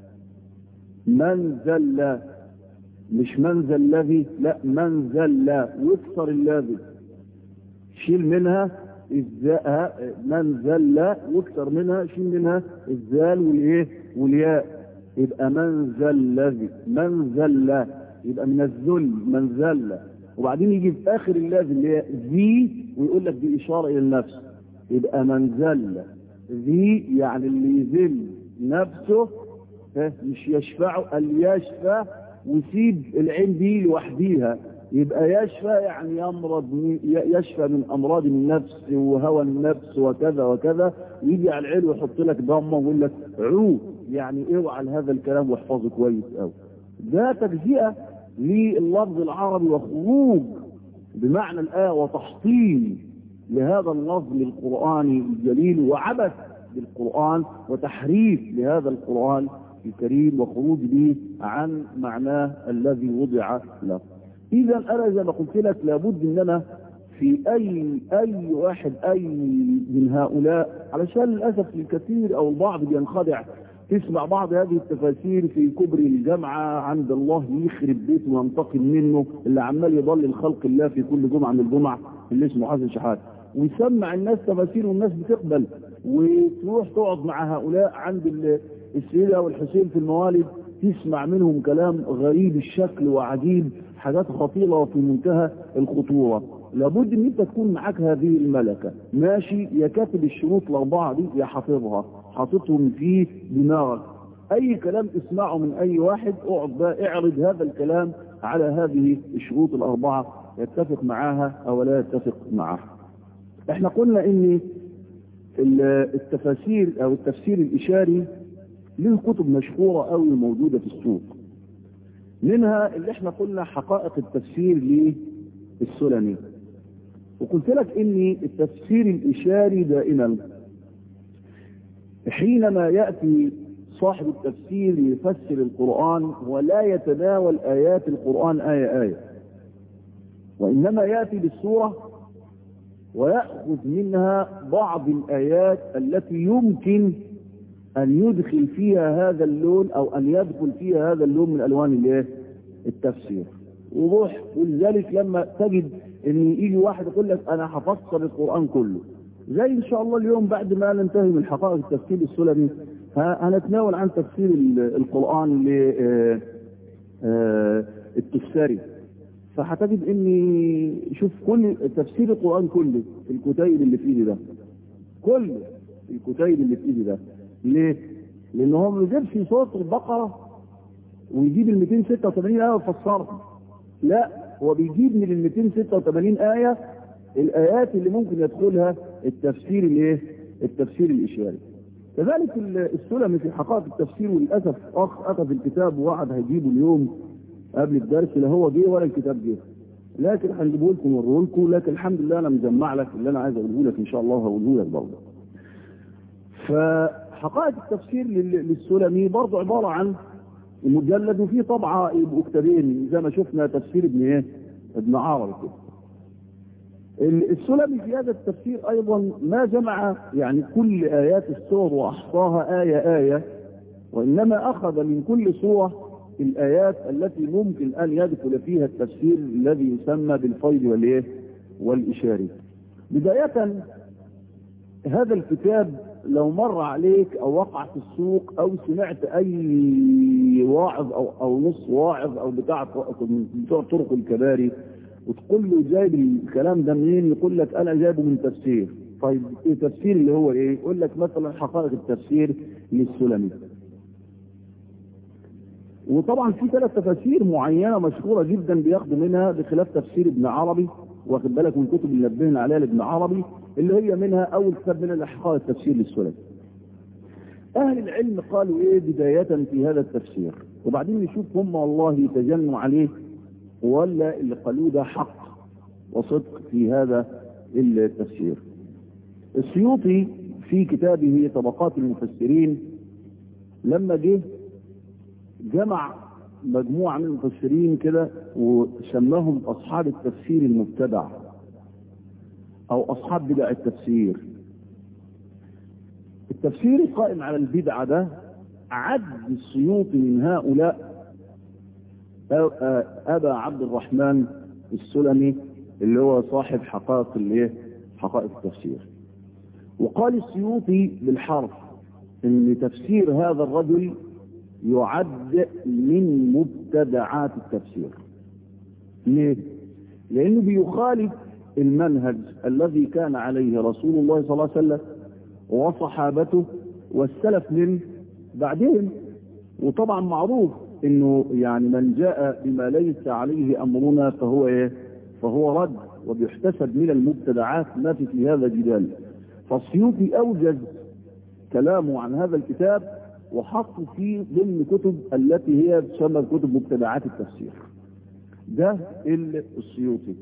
[SPEAKER 3] من ذل مش من ذا الذي لا من ذل واكسر الذي شيل منها الزاء من ذل واكسر منها شيل منها الزال والايه والياء يبقى من ذا الذي من ذل يبقى من الذل من ذل وبعدين يجي في اخر اللازم اللي هي ذي ويقول لك دي اشاره الى النفس يبقى من ذل ذي يعني اللي يذل نفسه مش يشفع اللي يشفى ويسيب العين دي لوحديها يبقى يشفى يعني يمرض يشفى من امراض النفس وهوى النفس وكذا وكذا ويجي على العين ويحط لك ضمه ويقول لك عو يعني اوعى هذا الكلام واحفظه كويس قوي ده تجزئه لللفظ العربي وخروج بمعنى الآية وتحطيم لهذا اللفظ القرآني الجليل وعبث بالقرآن وتحريف لهذا القرآن الكريم وخروج به عن معناه الذي وضع له إذا أنا زي ما قلت لك لابد أن أنا في أي أي واحد أي من هؤلاء علشان للأسف الكثير أو البعض بينخدع تسمع بعض هذه التفاسير في كبر الجامعة عند الله يخرب بيته وينتقم منه اللي عمال يضلل خلق الله في كل جمعة من الجمع اللي اسمه حسن شحات ويسمع الناس تفاسير والناس بتقبل وتروح تقعد مع هؤلاء عند السيدة والحسين في الموالد تسمع منهم كلام غريب الشكل وعجيب حاجات خطيرة وفي منتهى الخطورة لابد ان انت تكون معاك هذه الملكة ماشي يا كاتب الشروط الاربعة دي يا حافظها حاططهم في دماغك اي كلام تسمعه من اي واحد اقعد بقى اعرض هذا الكلام على هذه الشروط الاربعة يتفق معاها او لا يتفق معاها احنا قلنا ان التفاسير او التفسير الاشاري له كتب مشهورة قوي موجودة في السوق منها اللي احنا قلنا حقائق التفسير للسلمي وقلت لك ان التفسير الاشاري دائما حينما يأتي صاحب التفسير يفسر القرآن ولا يتناول آيات القرآن آية آية وإنما يأتي بالسورة ويأخذ منها بعض الآيات التي يمكن أن يدخل فيها هذا اللون أو أن يدخل فيها هذا اللون من ألوان الايه؟ التفسير وضوح ولذلك لما تجد ان يجي واحد يقول لك انا هفسر القرآن كله زي ان شاء الله اليوم بعد ما ننتهي من حقائق التفسير السلمي هنتناول عن تفسير القرآن للتفسيري فهتجد ان شوف كل تفسير القرآن كله في الكتيب اللي في ايدي ده كل الكتيب اللي في ايدي ده ليه؟ لان هو ما بيجيبش سوره البقره ويجيب ال 286 ايه ويفسرها لا هو بيجيب من ال 286 ايه الايات اللي ممكن يدخلها التفسير الايه؟ التفسير الاشاري كذلك السلمي في حقائق التفسير وللاسف اخ اخذ الكتاب ووعد هيجيبه اليوم قبل الدرس لا هو جه ولا الكتاب جه لكن هنجيبه لكم ونوريه لكم لكن الحمد لله انا مجمع لك اللي انا عايز اقوله لك ان شاء الله هقوله لك برضه فحقائق التفسير للسلمي برضه عباره عن مجلد وفيه طبعه يبقوا كتابين زي ما شفنا تفسير ابن ايه؟ ابن عربي كده. السلمي في هذا التفسير ايضا ما جمع يعني كل ايات السور واحصاها ايه ايه وانما اخذ من كل سوره الايات التي ممكن ان يدخل فيها التفسير الذي يسمى بالفيض والايه؟ والاشاري. بدايه هذا الكتاب لو مر عليك او وقع في السوق او سمعت اي واعظ او او نص واعظ او بتاع بتوع طرق الكباري وتقول له جايب الكلام ده منين يقول لك انا جايبه من تفسير طيب ايه تفسير اللي هو ايه يقول لك مثلا حقائق التفسير للسلمي وطبعا في ثلاث تفاسير معينه مشهوره جدا بياخدوا منها بخلاف تفسير ابن عربي واخد بالك من كتب اللي نبهنا عليها لابن عربي اللي هي منها اول كتاب من الاحقاء التفسير للسلف اهل العلم قالوا ايه بداية في هذا التفسير وبعدين نشوف هم والله يتجنوا عليه ولا اللي قالوه ده حق وصدق في هذا التفسير السيوطي في كتابه طبقات المفسرين لما جه جمع مجموعة من المفسرين كده وسماهم أصحاب التفسير المبتدع أو أصحاب بدع التفسير التفسير القائم على البدعة ده عد السيوطي من هؤلاء أبا عبد الرحمن السلمي اللي هو صاحب حقائق الايه حقائق التفسير وقال السيوطي بالحرف ان تفسير هذا الرجل يعد من مبتدعات التفسير ليه لانه بيخالف المنهج الذي كان عليه رسول الله صلى الله عليه وسلم وصحابته والسلف من بعدهم وطبعا معروف انه يعني من جاء بما ليس عليه امرنا فهو ايه فهو رد وبيحتسب من المبتدعات ما في في هذا جدال فالسيوطي اوجز كلامه عن هذا الكتاب وحط فيه ضمن كتب التي هي تسمى كتب مبتدعات التفسير ده السيوطي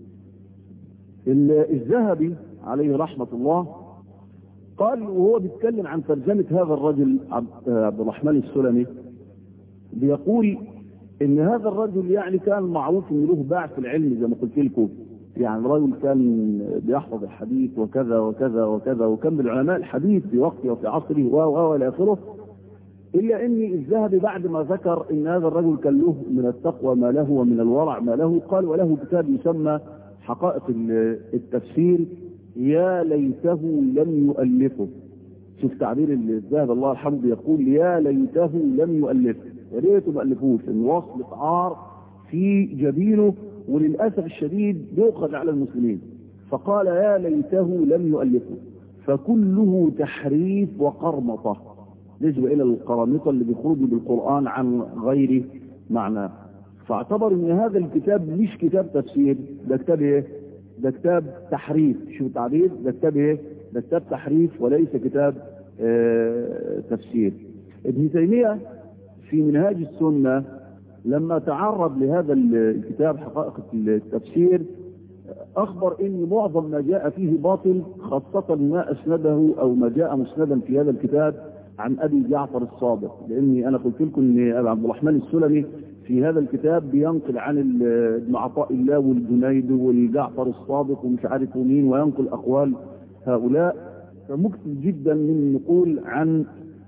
[SPEAKER 3] الذهبي عليه رحمة الله قال وهو بيتكلم عن ترجمة هذا الرجل عبد الرحمن السلمي بيقول ان هذا الرجل يعني كان معروف ان له باع في العلم زي ما قلت لكم يعني رجل كان بيحفظ الحديث وكذا وكذا وكذا وكان من العلماء الحديث في وقته وفي عصره و الى اخره الا ان الذهبي بعد ما ذكر ان هذا الرجل كان له من التقوى ما له ومن الورع ما له قال وله كتاب يسمى حقائق التفسير يا ليته لم يؤلفه شوف تعبير الذهب الله الحمد يقول يا ليته لم يؤلفه يا ريته ما الفوش ان وصل عار في جبينه وللاسف الشديد يؤخذ على المسلمين فقال يا ليته لم يؤلفه فكله تحريف وقرمطه نسبة الى القرامطه اللي بيخرجوا بالقران عن غير معناه فاعتبر ان هذا الكتاب مش كتاب تفسير ده كتاب ايه ده كتاب تحريف شو التعبير ده كتاب ايه ده كتاب تحريف وليس كتاب اه تفسير ابن تيميه في منهاج السنة لما تعرض لهذا الكتاب حقائق التفسير أخبر أن معظم ما جاء فيه باطل خاصة ما أسنده أو ما جاء مسندا في هذا الكتاب عن أبي جعفر الصادق لأني أنا قلت لكم أن أبي عبد الرحمن السلمي في هذا الكتاب بينقل عن ابن عطاء الله والجنيد والجعفر الصادق ومش عارف مين وينقل أقوال هؤلاء فمكتب جدا من النقول عن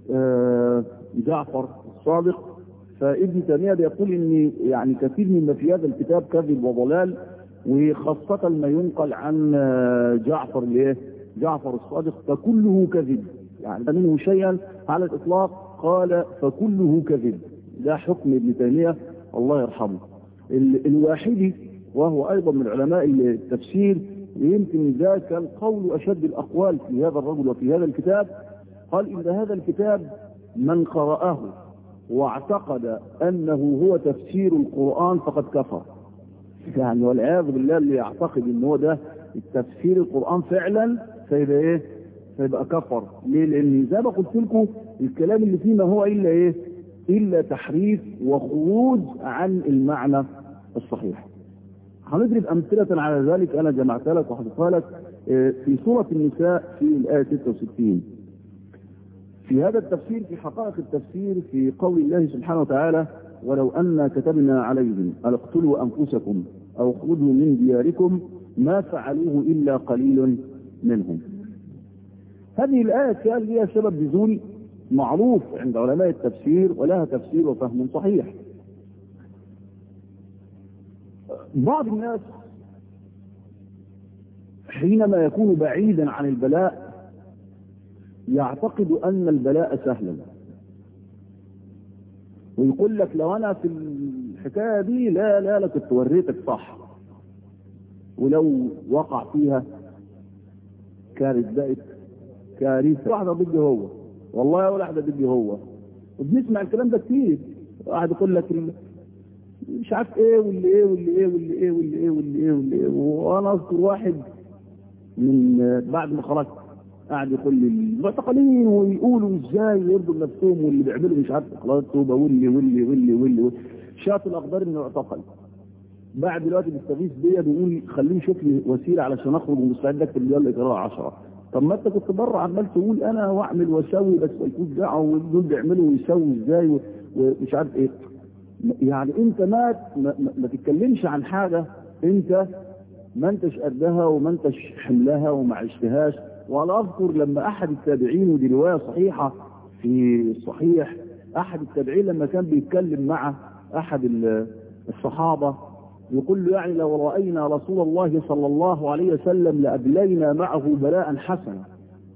[SPEAKER 3] جعفر الصادق فابن تيميه بيقول ان يعني كثير مما في هذا الكتاب كذب وضلال وخاصة ما ينقل عن جعفر الايه؟ جعفر الصادق فكله كذب يعني منه شيئا على الاطلاق قال فكله كذب ده حكم ابن تيميه الله يرحمه الواحدي وهو ايضا من علماء التفسير يمكن ده كان قول اشد الاقوال في هذا الرجل وفي هذا الكتاب قال ان هذا الكتاب من قرأه واعتقد انه هو تفسير القرآن فقد كفر يعني والعياذ بالله اللي يعتقد ان هو ده التفسير القرآن فعلا فيبقى ايه فيبقى كفر ليه لان زي ما قلت لكم الكلام اللي فيه ما هو الا ايه الا تحريف وخروج عن المعنى الصحيح هنضرب امثلة على ذلك انا جمعتها لك وحطيتها لك في سورة النساء في الآية 66 في هذا التفسير في حقائق التفسير في قول الله سبحانه وتعالى ولو أن كتبنا عليهم أن اقتلوا أنفسكم أو اخرجوا من دياركم ما فعلوه إلا قليل منهم هذه الآية كان لها سبب نزول معروف عند علماء التفسير ولها تفسير وفهم صحيح بعض الناس حينما يكون بعيدا عن البلاء يعتقد أن البلاء سهلا ويقول لك لو أنا في الحكاية دي لا لا لا كنت وريتك صح ولو وقع فيها كانت بقت كارثة واحدة ضدي هو والله واحدة ضدي هو وبنسمع الكلام ده كتير واحد يقول لك مش عارف ايه واللي ايه واللي ايه واللي ايه واللي ايه واللي ايه واللي ايه وانا اذكر واحد من بعد ما خرجت قاعد يقول لي المعتقلين ويقولوا ازاي يرضوا نفسهم واللي بيعملوا مش عارف اقرارات توبه واللي واللي واللي واللي شاط الاقدار انه اعتقل بعد دلوقتي بيستغيث بيا بيقول خليه يشوف لي وسيله علشان اخرج ومستعد اكتب لي الاجراء 10 طب ما انت كنت بره عمال تقول انا واعمل واسوي بس مالكوش دعوه ودول بيعملوا ويسووا ازاي ومش عارف ايه يعني انت ما ما, ما تتكلمش عن حاجه انت ما انتش قدها وما انتش حملها وما عشتهاش وانا اذكر لما احد التابعين ودي روايه صحيحه في الصحيح احد التابعين لما كان بيتكلم مع احد الصحابه يقول له يعني لو راينا رسول الله صلى الله عليه وسلم لابلينا معه بلاء حسنا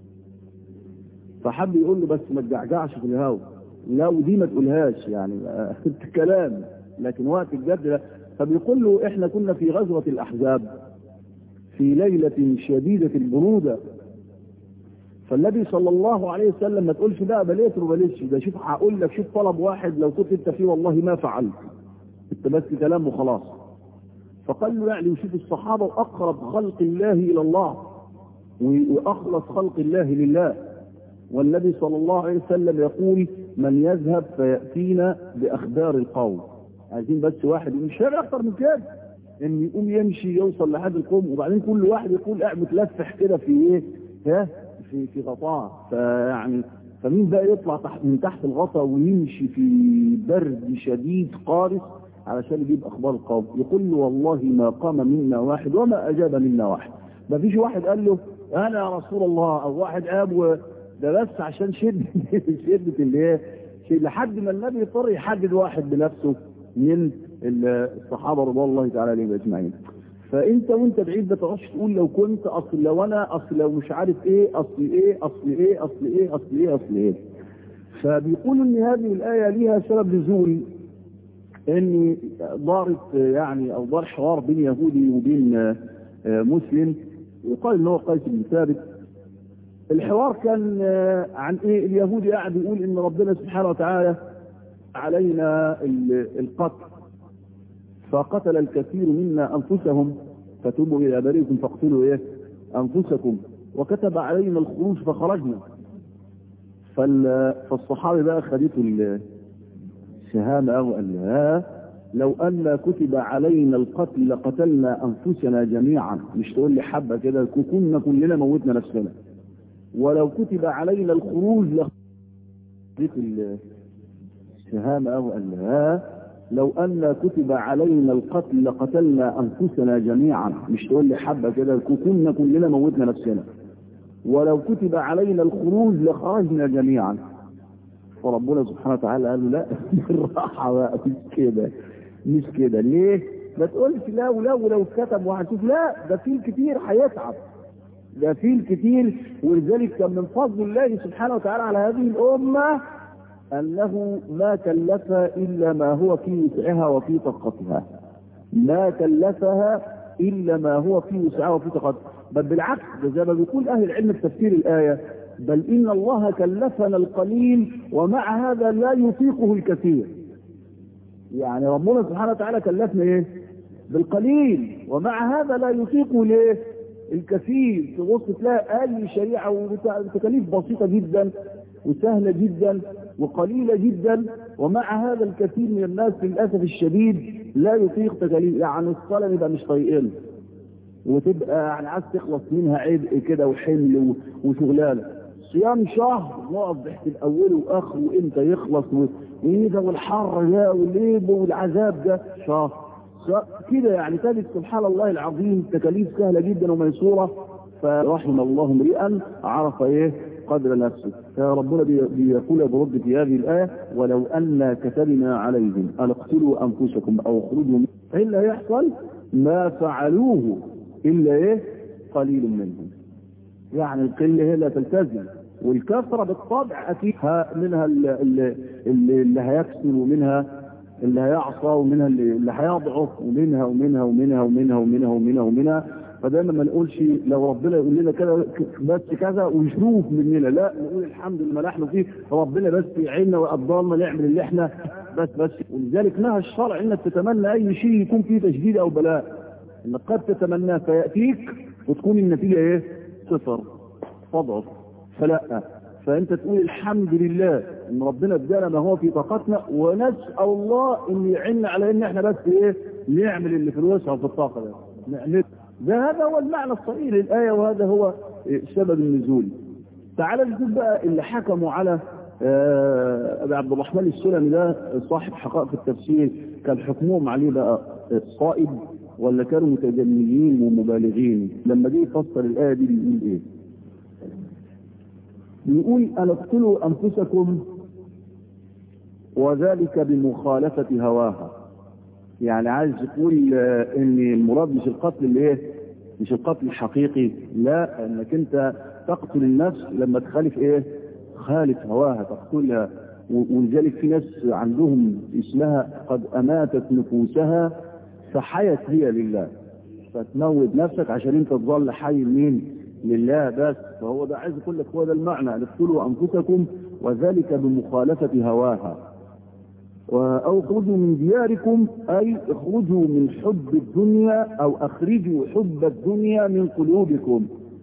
[SPEAKER 3] فحب يقول له بس ما تجعجعش في الهوا لا ودي ما تقولهاش يعني كلام لكن وقت الجد لا فبيقول له احنا كنا في غزوه الاحزاب في ليله شديده البروده فالنبي صلى الله عليه وسلم ما تقولش بقى بليت وبليتش ده شوف هقول لك شوف طلب واحد لو كنت انت فيه والله ما فعلت انت بس كلام وخلاص فقال له يعني وشوف الصحابه واقرب خلق الله الى الله واخلص خلق الله لله والنبي صلى الله عليه وسلم يقول من يذهب فياتينا باخبار القوم عايزين بس واحد مش هيعمل اكتر من كده ان يقوم يمشي يوصل لحد القوم وبعدين كل واحد يقول قاعد متلفح كده في ايه ها في في غطاء فيعني فمين بقى يطلع تحت من تحت الغطاء ويمشي في برد شديد قارس علشان يجيب اخبار القوم يقول له والله ما قام منا واحد وما اجاب منا واحد ما فيش واحد قال له انا يا رسول الله او واحد قام ده بس عشان شد شدة اللي هي لحد ما النبي اضطر يحدد واحد بنفسه من الصحابه رضوان الله تعالى عليهم اجمعين فانت وانت بعيد ما تقعدش تقول لو كنت اصل لو انا اصل لو مش عارف ايه اصل ايه اصل ايه اصل ايه اصل ايه اصل ايه فبيقولوا ان هذه الايه ليها سبب نزول ان دارت يعني او دار حوار بين يهودي وبين مسلم يقال ان هو قيس بن ثابت الحوار كان عن ايه اليهودي قاعد يقول ان ربنا سبحانه وتعالى علينا القتل فقتل الكثير منا انفسهم فتوبوا الى بريكم فاقتلوا ايه انفسكم وكتب علينا الخروج فخرجنا فالصحابي بقى خدته الشهامه او قال ها لو ان كتب علينا القتل لقتلنا انفسنا جميعا مش تقول لي حبه كده كنا كلنا موتنا نفسنا ولو كتب علينا الخروج لخدته الشهامه او قال ها لو أن كتب علينا القتل لقتلنا أنفسنا جميعا مش تقول لي حبة كده كنا كلنا موتنا نفسنا ولو كتب علينا الخروج لخرجنا جميعا فربنا سبحانه وتعالى قال له لا بالراحة بقى مش كده مش كده ليه؟ ما تقولش لا ولا ولو كتب وهنشوف لا ده فيل كتير هيتعب ده فيل كتير ولذلك كان من فضل الله سبحانه وتعالى على هذه الأمة أنه ما كلف إلا ما هو في وسعها وفي طاقتها ما كلفها إلا ما هو في وسعها وفي طاقتها بل بالعكس ده زي ما بيقول أهل العلم في تفسير الآية بل إن الله كلفنا القليل ومع هذا لا يطيقه الكثير يعني ربنا سبحانه وتعالى كلفنا إيه بالقليل ومع هذا لا يطيقه ليه الكثير تبص تلاقي أي شريعة وتكاليف بسيطة جدا وسهلة جدا وقليلة جدا ومع هذا الكثير من الناس للأسف الشديد لا يطيق تكاليف يعني الصلاة يبقى مش طايقين وتبقى يعني عايز تخلص منها عبء كده وحمل وشغلانة صيام شهر نقف تحت الأول وآخر وإمتى يخلص وإيه ده والحر ده والليل والعذاب ده شهر كده يعني تجد سبحان الله العظيم تكاليف سهلة جدا وميسورة فرحم الله امرئا عرف ايه قدر نفسه فربنا بيقول برد في هذه الآية ولو أن كتبنا عليهم أن اقتلوا أنفسكم أو اخرجوا إيه اللي هيحصل ما فعلوه إلا إيه قليل منهم يعني القلة هي لا تلتزم والكثرة بالطبع أكيد منها اللي, اللي, اللي هيكسل ومنها اللي هيعصى ومنها اللي, اللي هيضعف ومنها ومنها ومنها ومنها ومنها ومنها ومنها فدايما ما نقولش لو ربنا يقول لنا كده بس كذا ويشوف مننا لا نقول الحمد لله نحن فيه ربنا بس يعيننا ويقدرنا نعمل اللي احنا بس بس ولذلك نهى الشرع انك تتمنى اي شيء يكون فيه تشديد او بلاء انك قد تتمناه فيأتيك وتكون النتيجة ايه صفر تضعف فلا فانت تقول الحمد لله ان ربنا ادانا ما هو في طاقتنا ونسال الله ان يعيننا على ان احنا بس ايه نعمل اللي في الوسع وفي الطاقه ده نعمل ده هذا هو المعنى الصحيح للايه وهذا هو إيه سبب النزول تعال نشوف بقى اللي حكموا على آه ابي عبد الرحمن السلمي ده صاحب حقائق التفسير كان حكمهم عليه بقى صائب ولا كانوا متجنيين ومبالغين لما جه يفسر الايه دي بيقول ايه بيقول أن اقتلوا أنفسكم وذلك بمخالفة هواها يعني عايز يقول ان المراد مش القتل اللي ايه مش القتل الحقيقي لا انك انت تقتل النفس لما تخالف ايه خالف هواها تقتلها ولذلك في ناس عندهم اسمها قد اماتت نفوسها فحيت هي لله فتموت نفسك عشان انت تظل حي مين لله بس فهو ده عايز يقول لك هو ده المعنى ان اقتلوا انفسكم وذلك بمخالفه هواها او اخرجوا من دياركم اي اخرجوا من حب الدنيا او اخرجوا حب الدنيا من قلوبكم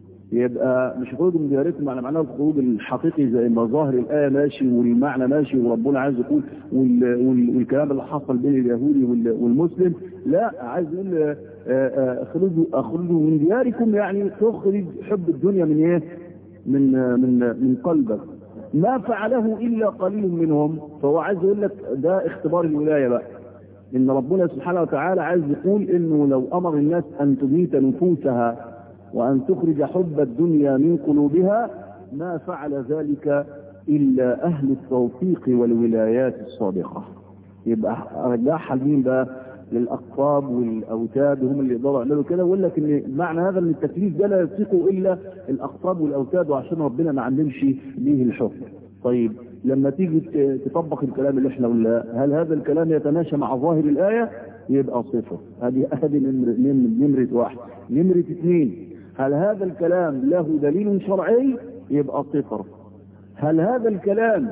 [SPEAKER 3] يبقى مش خروج من دياركم على معناه الخروج الحقيقي زي ما ظاهر الايه ماشي والمعنى ماشي وربنا عايز يقول وال وال والكلام اللي حصل بين اليهودي والمسلم لا عايز يقول اخرجوا اخرجوا من دياركم يعني تخرج حب الدنيا من ايه؟ من من من قلبك ما فعله الا قليل منهم فهو عايز يقول لك ده اختبار الولايه بقى ان ربنا سبحانه وتعالى عايز يقول انه لو امر الناس ان تميت نفوسها وأن تخرج حب الدنيا من قلوبها ما فعل ذلك إلا أهل التوفيق والولايات الصادقة يبقى رجعها لمين بقى للأقطاب والأوتاد هم اللي يقدروا يعملوا كده ويقول لك إن معنى هذا إن التكليف ده لا يطيقه إلا الأقطاب والأوتاد وعشان ربنا ما علمش به الحكم طيب لما تيجي تطبق الكلام اللي احنا قلناه هل هذا الكلام يتماشى مع ظاهر الآية يبقى صفر هذه هذه نمرة واحد نمرة اثنين هل هذا الكلام له دليل شرعي يبقى صفر هل هذا الكلام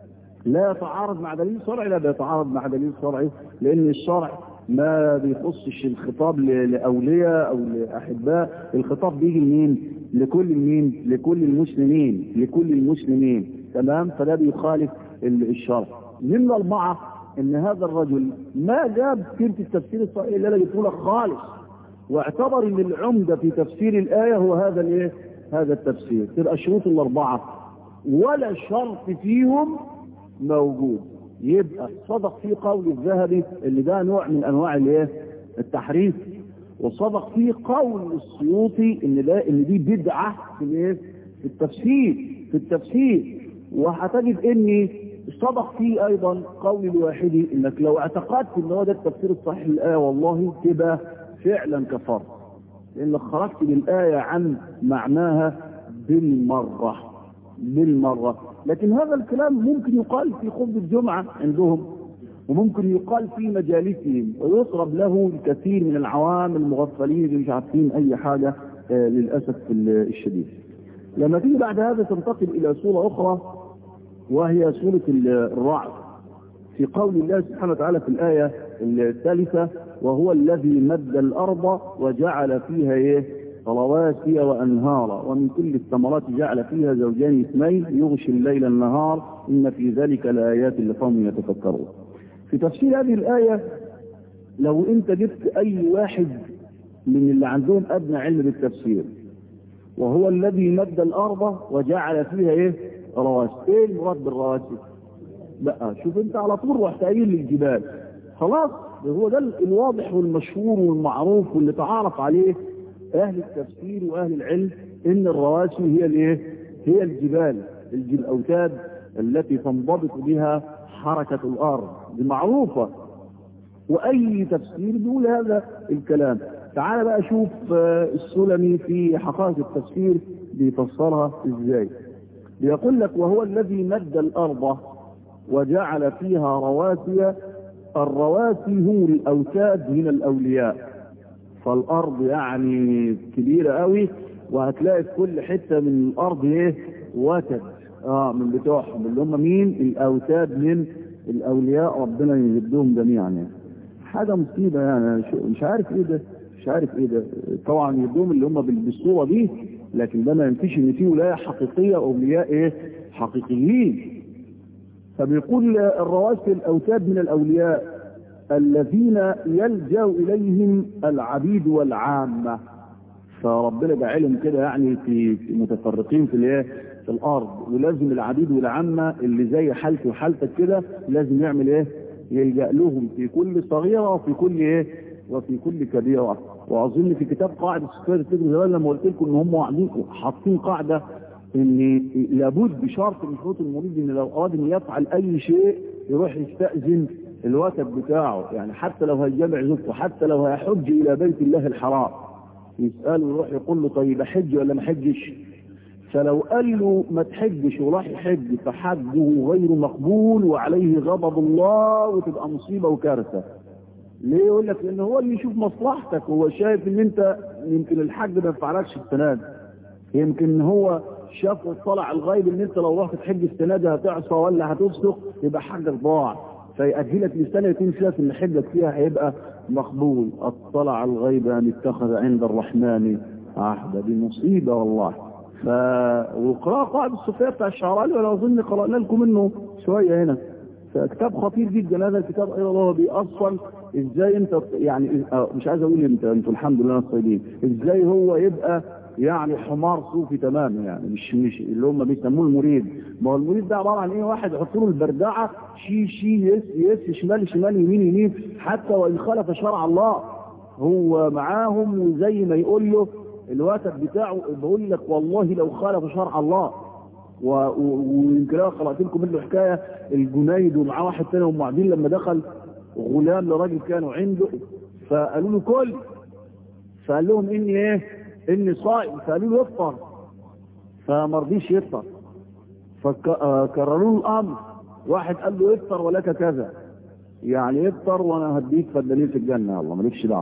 [SPEAKER 3] لا يتعارض مع دليل شرعي لا بيتعارض مع دليل شرعي لان الشرع ما بيخصش الخطاب لاولياء او لاحباء الخطاب بيجي لمين لكل مين لكل المسلمين لكل المسلمين تمام فده بيخالف الشرع من اربعه ان هذا الرجل ما جاب سيره التفسير الصحيح اللي انا قلته لك خالص واعتبر ان العمده في تفسير الايه هو هذا الايه هذا التفسير تبقى الشروط الاربعه ولا شرط فيهم موجود يبقى صدق في قول الذهبي اللي ده نوع من انواع الايه التحريف وصدق في قول السيوطي ان ده ان دي بدعه في الايه في التفسير في التفسير وهتجد ان صدق فيه ايضا قول الواحدي انك لو اعتقدت ان هو ده التفسير الصحيح للايه والله تبقى فعلا كفرت لانك خرجت بالايه عن معناها بالمره بالمره لكن هذا الكلام ممكن يقال في خطبه الجمعه عندهم وممكن يقال في مجالسهم ويطرب له الكثير من العوام المغفلين اللي مش عارفين اي حاجه آه للاسف الشديد لما تيجي بعد هذا تنتقل الى سوره اخرى وهي سوره الرعد في قول الله سبحانه وتعالى في الايه الثالثه وهو الذي مد الارض وجعل فيها ايه رواسي وانهارا ومن كل الثمرات جعل فيها زوجين اثنين يغشي الليل النهار ان في ذلك لايات لقوم يتفكرون في تفسير هذه الايه لو انت جبت اي واحد من اللي عندهم ادنى علم بالتفسير وهو الذي مد الارض وجعل فيها ايه رواسي ايه المراد بالرواسي بقى شوف انت على طول رحت قايل للجبال خلاص هو ده الواضح والمشهور والمعروف واللي تعارف عليه اهل التفسير واهل العلم ان الرواسي هي الايه هي الجبال الاوتاد التي تنضبط بها حركة الارض دي معروفة واي تفسير بيقول هذا الكلام تعال بقى شوف السلمي في حقائق التفسير بيفسرها ازاي بيقول لك وهو الذي مد الارض وجعل فيها رواسي الرواسي هم الاوتاد من الاولياء فالارض يعني كبيرة قوي وهتلاقي في كل حتة من الارض ايه وتد اه من بتوعهم اللي هم مين الاوتاد من الاولياء ربنا يجدهم جميعا يعني حاجة مصيبة يعني مش عارف ايه ده مش عارف ايه ده طبعا يدوم اللي هم بالصوره دي لكن ده ما ينفيش ان في ولايه حقيقيه اولياء ايه حقيقيين فبيقول الرواسل الاوتاد من الاولياء الذين يلجا اليهم العبيد والعامه فربنا جعلهم كده يعني في متفرقين في الايه في الارض ولازم العبيد والعامه اللي زي حالتي وحالتك كده لازم يعمل ايه يلجا لهم في كل صغيره وفي كل ايه وفي كل كبيره واظن في كتاب قاعده سكير الفكر زمان لما قلت لكم ان هم قاعدين حاطين قاعده ان لابد بشرط من شروط المريد ان لو اراد ان يفعل اي شيء يروح يستاذن الوتد بتاعه يعني حتى لو هيجمع زوجته حتى لو هيحج الى بيت الله الحرام يساله ويروح يقول له طيب احج ولا ما احجش فلو قال له ما تحجش وراح يحج فحجه غير مقبول وعليه غضب الله وتبقى مصيبه وكارثه ليه يقول لك لان هو اللي يشوف مصلحتك هو شايف ان انت يمكن الحج ما ينفعلكش السنه دي يمكن هو شاف واطلع الغيب ان انت لو رحت تحج السنه دي هتعصى ولا هتفسق يبقى حجك ضاع فيأجلك لسنه يكون شايف ان حجك فيها هيبقى مقبول اطلع الغيب ان اتخذ عند الرحمن عهدا دي مصيبه والله ف وقراءة قاعد الصوفية بتاع الشعراني ولا اظن قرأنا لكم منه شويه هنا فكتاب خطير جدا هذا الكتاب ايضا هو بيأصل ازاي انت يعني مش عايز اقول انت انتوا الحمد لله الصيدين ازاي هو يبقى يعني حمار صوفي تماما يعني مش مش اللي هم بيسموه المريد ما هو المريد ده عباره عن ايه واحد يحط له البردعه شي شي يس يس شمال شمال يمين يمين حتى وان خالف شرع الله هو معاهم وزي ما يقول له الوتد بتاعه بقول لك والله لو خالف شرع الله ويمكن انا قرات لكم منه حكايه الجنيد ومعاه واحد تاني هم قاعدين لما دخل غلام لراجل كانوا عنده فقالوا له كل فقال لهم اني ايه اني صائم فقالوا له افطر فما رضيش يفطر فكرروا له الامر واحد قال له افطر ولك كذا يعني افطر وانا هديك فدانين في الجنه يلا مالكش دعوه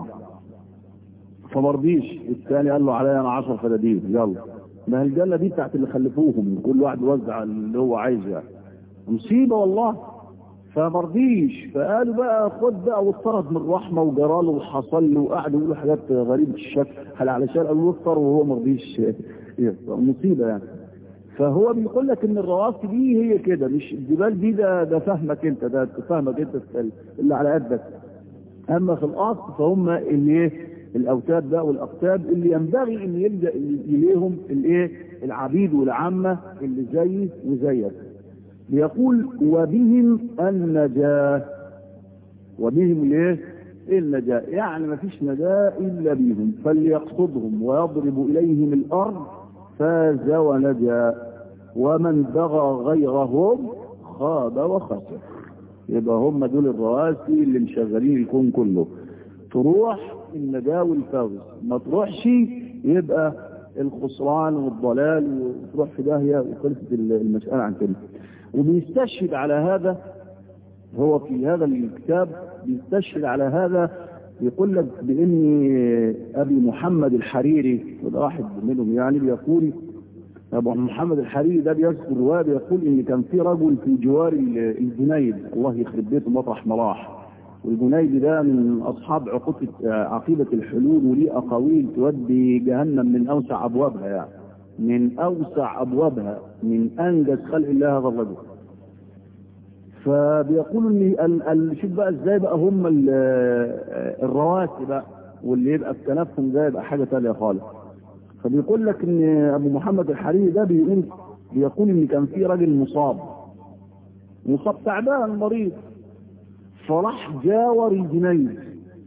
[SPEAKER 3] فما رضيش الثاني قال له عليا انا 10 فدادين يلا ما هي الجنه دي بتاعت اللي خلفوهم كل واحد وزع اللي هو عايزه يعني مصيبه والله فما رضيش فقالوا بقى خد بقى واضطرد من الرحمه وجراله وحصل له وقعدوا يقولوا حاجات غريبه الشكل هل علشان قالوا له افطر وهو ما رضيش مصيبه يعني فهو بيقول لك ان الرواسي دي هي كده مش الجبال دي ده ده فهمك انت ده فهمك انت اللي على قدك اما في الاصل فهم اللي ايه الاوتاد بقى والاقتاب اللي ينبغي ان يلجا اليهم الايه العبيد والعامه اللي زي وزيك بيقول وبهم النجاة وبهم الايه النجاة يعني ما فيش نجاة الا بهم فليقصدهم ويضرب اليهم الارض فاز ونجا ومن بغى غيرهم خاب وخسر يبقى هم دول الرواسي اللي مشغلين الكون كله تروح النجاة والفوز ما تروحش يبقى الخسران والضلال وتروح في داهية وخلصت المسألة عن كده وبيستشهد على هذا هو في هذا الكتاب بيستشهد على هذا يقول لك بان ابي محمد الحريري وده واحد منهم يعني بيقول ابو محمد الحريري ده بيذكر روايه بيقول ان كان في رجل في جوار الجنيد الله يخرب بيته مطرح مراح والجنيد ده من اصحاب عقيده عقيده الحلول وليه اقاويل تودي جهنم من اوسع ابوابها يعني من اوسع ابوابها من انجز خلق الله هذا الرجل فبيقولوا ان شوف بقى ازاي بقى هم الرواسي بقى واللي يبقى بكنفهم ده يبقى حاجه ثانيه خالص فبيقول لك ان ابو محمد الحريري ده بيقول بيقول ان كان في راجل مصاب مصاب تعبان مريض فراح جاور الجنيد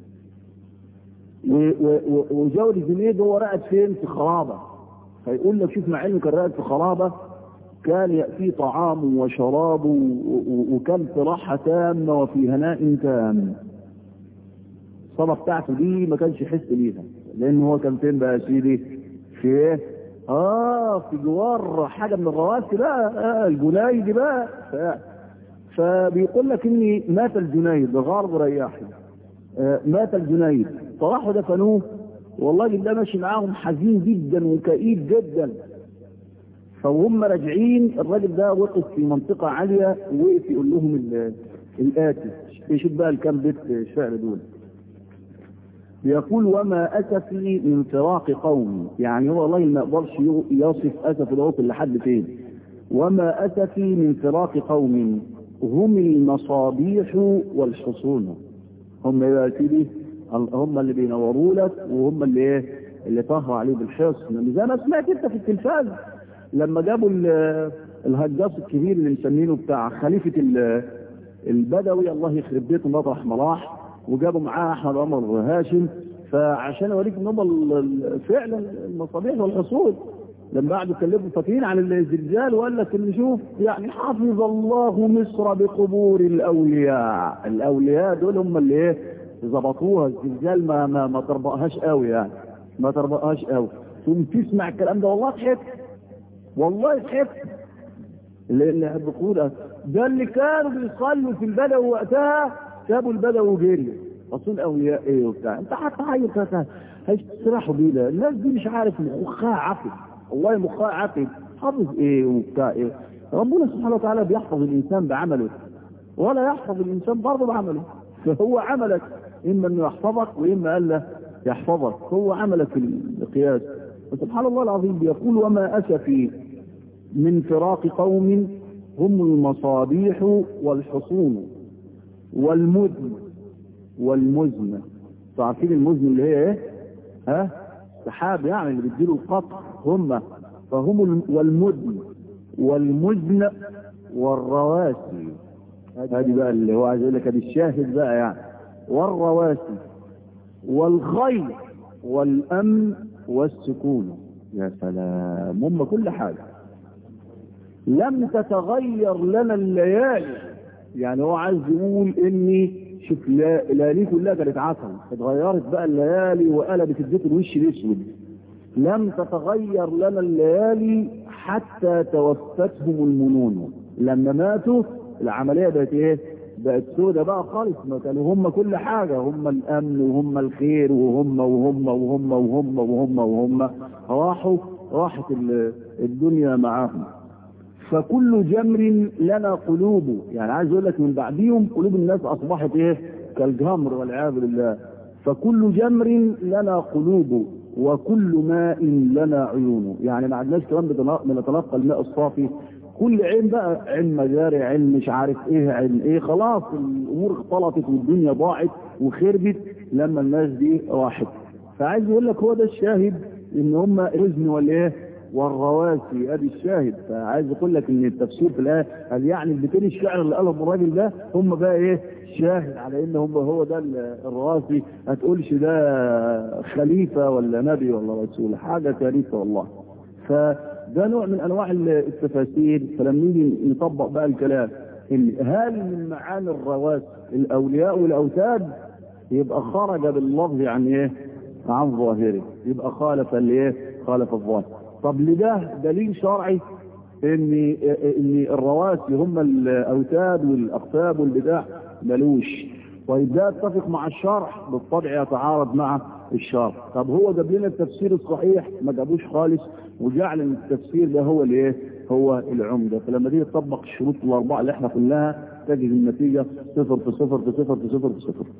[SPEAKER 3] وجاور الجنيد هو رقد فين في خرابه فيقول لك شوف مع انه كان راقد في خرابه كان يأتي طعام وشراب وكان في راحة تامة وفي هناء تام الصلاة بتاعته دي ما كانش يحس بيها لأن هو كان فين بقى يا سيدي في ايه اه في جوار حاجة من الرواسي بقى آه الجنايد بقى ف... فبيقول لك اني مات الجنايد غارب رياحي آه مات الجنايد فراحوا دفنوه والله ده ماشي معاهم حزين جدا وكئيب جدا فهم راجعين الراجل ده وقف في منطقة عالية ووقف يقول لهم الآتي يشوف بقى الكام بيت الشعر دول بيقول وما أسفي من فراق قومي يعني هو والله ما يقدرش يصف أسف الوطن لحد فين وما أسفي من فراق قوم هم المصابيح والحصون هم يا سيدي هم اللي بينوروا لك وهم اللي ايه اللي طهروا عليه بالحصن زي ما سمعت انت في التلفاز لما جابوا الهجاص الكبير اللي مسمينه بتاع خليفه البدوي الله يخرب بيته مطرح مراح وجابوا معاه احمد عمر هاشم فعشان اوريك ان هم فعلا المصابيح والحصول لما قعدوا يتكلموا فاكرين عن الزلزال وقال لك ان شوف يعني حفظ الله مصر بقبور الاولياء الاولياء دول هم اللي ايه ظبطوها الزلزال ما ما ما تربقهاش قوي يعني ما تربقهاش قوي ثم تسمع الكلام ده والله ضحكت والله ضحكت اللي بيقول ده اللي كانوا بيصلوا في البدو وقتها سابوا البدو وجريوا رسول اولياء ايه وبتاع انت حتى حي هيستراحوا بيه ده الناس دي مش عارف مخها عفن والله مخها عفن حافظ ايه وبتاع ايه ربنا سبحانه وتعالى بيحفظ الانسان بعمله ولا يحفظ الانسان برضه بعمله فهو عملك اما انه يحفظك واما الا يحفظك هو عملك في القياس وسبحان الله العظيم بيقول وما اسفي من فراق قوم هم المصابيح والحصون والمزن والمزن عارفين المزن اللي هي ايه ها سحاب يعني اللي بيديله القطر هم فهم والمزن والمزن والرواسي هذه بقى اللي هو عايز يقول لك الشاهد بقى يعني والرواسي والخير والامن والسكون يا سلام هم كل حاجه لم تتغير لنا الليالي يعني هو عايز يقول اني شوف الليالي كلها كانت عسل اتغيرت بقى الليالي وقلبت الزيت الوش الاسود لم تتغير لنا الليالي حتى توفتهم المنون لما ماتوا العمليه بقت ايه بقت سودة بقى خالص ما كانوا هم كل حاجة هم الأمن وهم الخير وهم وهم وهم وهم وهم وهم راحوا راحت الدنيا معاهم فكل جمر لنا قلوب يعني عايز اقول لك من بعديهم قلوب الناس اصبحت ايه كالجمر والعياذ بالله فكل جمر لنا قلوب وكل ماء لنا عيون يعني ما عندناش كمان بنتلقى الماء الصافي كل عين بقى عين مجاري عين مش عارف ايه عين ايه خلاص الامور اختلطت والدنيا ضاعت وخربت لما الناس دي راحت فعايز يقول لك هو ده الشاهد ان هم رزن ولا ايه والرواسي ادي الشاهد فعايز اقول لك ان التفسير في الايه قال يعني البيتين الشعر اللي قالهم الراجل ده هم بقى ايه شاهد على ان هم هو ده الرواسي ما تقولش ده خليفه ولا نبي ولا رسول حاجه كارثه والله فده نوع من انواع التفاسير فلما نيجي نطبق بقى الكلام ان هل من معاني الرواسي الاولياء والاوتاد يبقى خرج باللفظ عن ايه عن ظاهره يبقى خالف الايه خالف الظاهر طب لده دليل شرعي ان ان الرواسي هم الاوتاد والاقطاب والبداع ملوش طيب ده اتفق مع الشرع بالطبع يتعارض مع الشرع طب هو جاب لنا التفسير الصحيح ما جابوش خالص وجعل ان التفسير ده هو الايه هو العمده فلما تيجي تطبق الشروط الاربعه اللي احنا قلناها تجد النتيجه صفر في صفر في صفر في صفر في صفر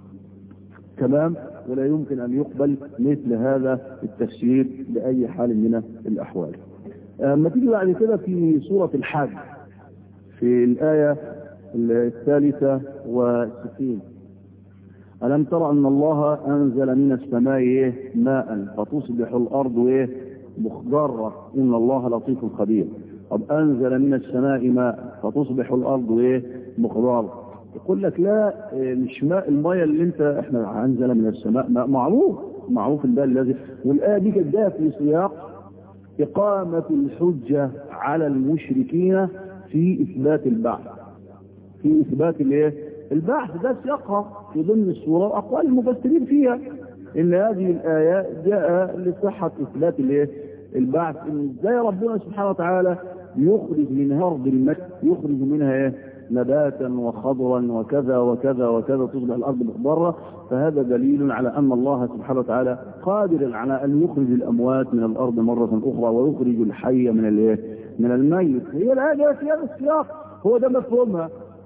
[SPEAKER 3] تمام ولا يمكن أن يقبل مثل هذا التفسير بأي حال من الأحوال أما تيجي بعد كده في سورة الحج في الآية الثالثة والستين ألم ترى أن الله أنزل من السماء ماء فتصبح الأرض إيه مخضرة إن الله لطيف خبير طب أنزل من السماء ماء فتصبح الأرض إيه مخضرة يقول لك لا مش ماء المية اللي انت احنا انزل من السماء ماء معروف معروف ده الذي والآية دي كانت جايه في سياق إقامة الحجة على المشركين في إثبات البعث في إثبات الايه؟ البعث ده سياقها في ضمن السورة وأقوال المفسرين فيها إن هذه الآية جاء لصحة إثبات الايه؟ البعث إن ازاي ربنا سبحانه وتعالى يخرج من أرض المكة يخرج منها ايه؟ نباتا وخضرا وكذا وكذا وكذا تصبح الارض مخضره فهذا دليل على ان الله سبحانه وتعالى قادر على ان يخرج الاموات من الارض مره اخرى ويخرج الحي من الايه؟ من الميت هي الايه في هذا السياق هو ده مفهومها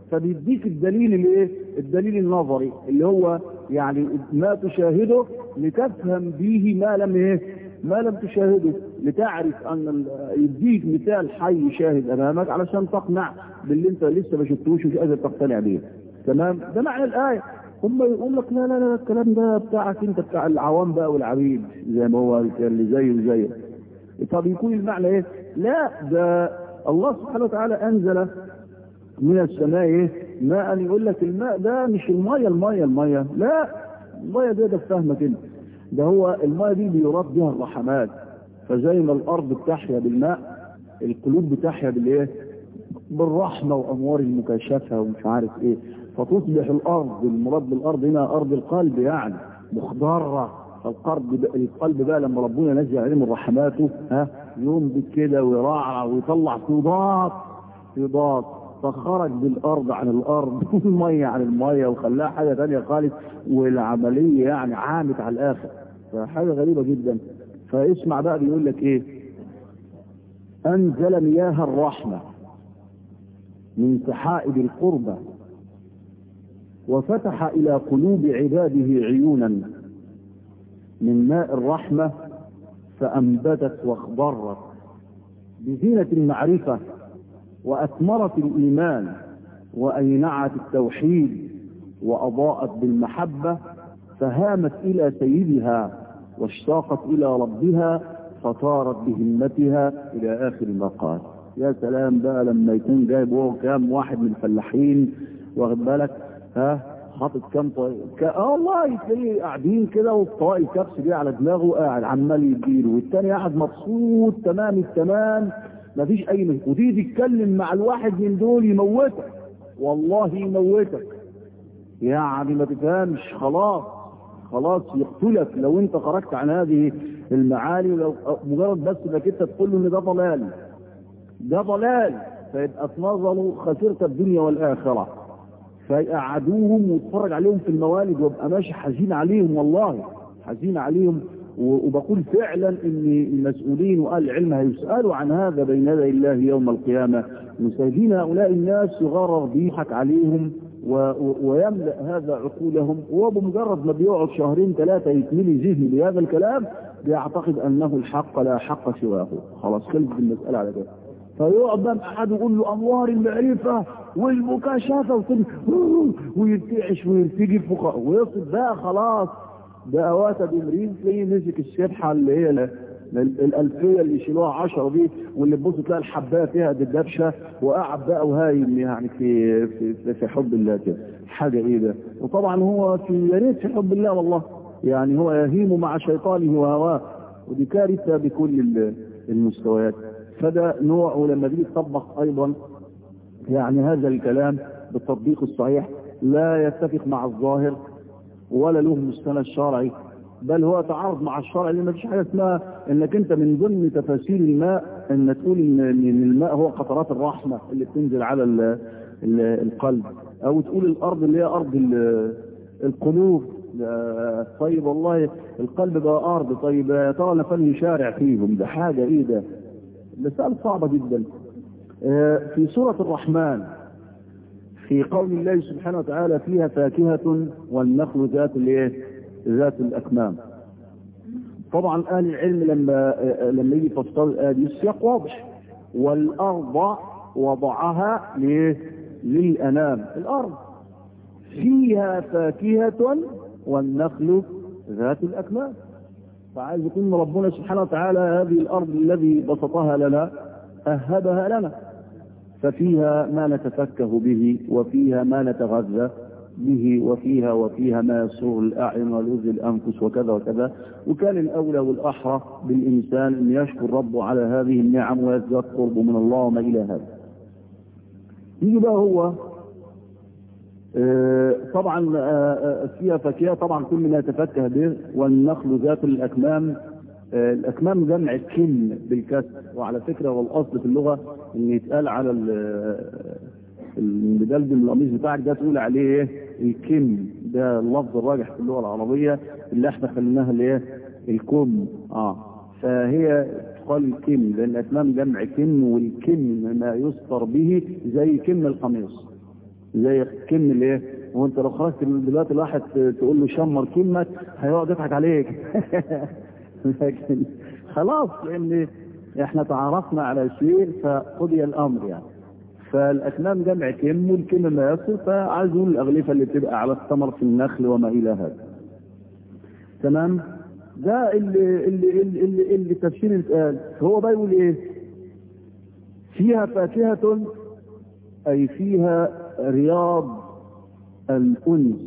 [SPEAKER 3] فبيديك الدليل الايه الدليل النظري اللي هو يعني ما تشاهده لتفهم به ما لم ايه ما لم تشاهده لتعرف ان ال- يديك مثال حي شاهد امامك علشان تقنع باللي انت لسه ما شفتوش ومش قادر تقتنع بيه تمام ده معنى الايه هم يقول لك لا لا لا الكلام ده بتاعك انت بتاع العوام بقى والعبيد زي ما هو اللي زيه وزيك طب يكون المعنى ايه لا ده الله سبحانه وتعالى انزل من السماء ايه ماء يقول لك الماء ده مش الميه الميه الميه لا الميه ده ده فهمك انت ده هو الميه دي بيراد بها الرحمات فزي ما الارض بتحيا بالماء القلوب بتحيا بالايه بالرحمه وانوار المكاشفه ومش عارف ايه فتصبح الارض المراد بالارض هنا ارض القلب يعني مخضره فالقلب القلب بقى لما ربنا نزل عليه من رحماته ها ينبت كده ويرعرع ويطلع فيضات فيضات فخرج بالارض عن الارض والميه عن الميه وخلاها حاجه ثانيه خالص والعمليه يعني عامت على الاخر فحاجه غريبه جدا فاسمع بقى بيقول لك ايه انزل مياه الرحمه من سحائب القربى وفتح الى قلوب عباده عيونا من ماء الرحمه فانبتت واخضرت بزينه المعرفه وأثمرت الإيمان وأينعت التوحيد وأضاءت بالمحبة فهامت إلى سيدها واشتاقت إلى ربها فطارت بهمتها إلى آخر ما قال يا سلام بقى لما يكون جايب هو كام واحد من الفلاحين واخد بالك ها حاطط كام طاقة ك... اه والله تلاقيه قاعدين كده والطاقة الكبس دي على دماغه قاعد عمال يديله والتاني قاعد مبسوط تمام التمام مفيش اي مشكله وتيجي تتكلم مع الواحد من دول يموتك والله يموتك يعني ما تفهمش خلاص خلاص يقتلك لو انت خرجت عن هذه المعاني لو مجرد بس انك انت تقول له ان ده ضلال ده ضلال فيبقى في نظره خسرت الدنيا والاخره فيقعدوهم ويتفرج عليهم في الموالد وابقى ماشي حزين عليهم والله حزين عليهم وبقول فعلا ان المسؤولين واهل العلم هيسالوا عن هذا بين يدي الله يوم القيامه مساجين هؤلاء الناس يغرر بيضحك عليهم و... و... ويملا هذا عقولهم وبمجرد ما بيقعد شهرين ثلاثه يتملي ذهنه بهذا الكلام بيعتقد انه الحق لا حق سواه خلاص خلصت المساله على كده فيقعد بقى احد يقول له انوار المعرفه والمكاشفه ويرتعش ويرتجف ويصل بقى خلاص ده اواتى بمرين تلاقيه مسك السبحه اللي هي ال- ال- الالفيه اللي يشيلوها 10 دي واللي تبص تلاقي الحبايه فيها دبشه وقعد بقى وهايم يعني في في, في حب الله كده حاجه ايه ده وطبعا هو في يا ريت في حب الله والله يعني هو يهيم مع شيطانه وهواه ودي كارثه بكل ال- المستويات فده نوع ولما بيجي يطبق ايضا يعني هذا الكلام بالتطبيق الصحيح لا يتفق مع الظاهر ولا له مستند شرعي بل هو تعارض مع الشرع لان مفيش حاجه اسمها انك انت من ضمن تفاسير الماء ان تقول ان إن الماء هو قطرات الرحمه اللي بتنزل على ال ال القلب او تقول الارض اللي هي ارض ال- القلوب آه، طيب والله القلب بقى ارض طيب يا ترى نفل يشارع فيهم ده حاجه ايه ده مسألة صعبة جدا آه، في سورة الرحمن في قول الله سبحانه وتعالى فيها فاكهة والنخل ذات الايه ذات الأكمام طبعا أهل العلم لما آه، لما يجي تفسير الآية دي السياق واضح والأرض وضعها ليه؟ للأنام الأرض فيها فاكهة والنخل ذات الأكمام فعايز يكون ربنا سبحانه وتعالى هذه الأرض الذي بسطها لنا أهبها لنا ففيها ما نتفكه به وفيها ما نتغذى به وفيها وفيها ما يسر الأعين ويؤذي الأنفس وكذا وكذا وكان الأولى والأحرى بالإنسان أن يشكر ربه على هذه النعم ويزداد قربه من الله وما إلى هذا يجي بقى هو آه، طبعا آه، آه، فيها فاكهه طبعا كل ما يتفكه به والنخل ذات الاكمام آه، الاكمام جمع كن بالكسر وعلى فكره هو الاصل في اللغه ان يتقال على ال- المدلدل القميص بتاعك ده تقول عليه ايه الكم ده اللفظ الراجح في اللغه العربيه اللي احنا خليناها اللي هي الكم اه فهي تقال الكم لان الاكمام جمع كن والكم ما يستر به زي كم القميص زي كلمة الايه وانت لو خرجت من دلوقتي الواحد تقول له شمر كلمة هيقعد يضحك عليك لكن خلاص لان احنا تعرفنا على شيء فقضي الامر يعني فالاكمام جمع كم والكم ما يصل فعايز نقول الاغلفه اللي بتبقى على الثمر في النخل وما الى هذا تمام ده اللي اللي اللي, اللي, اللي تفسير اللي اتقال هو بقى يقول ايه فيها فاكهه اي فيها رياض الانس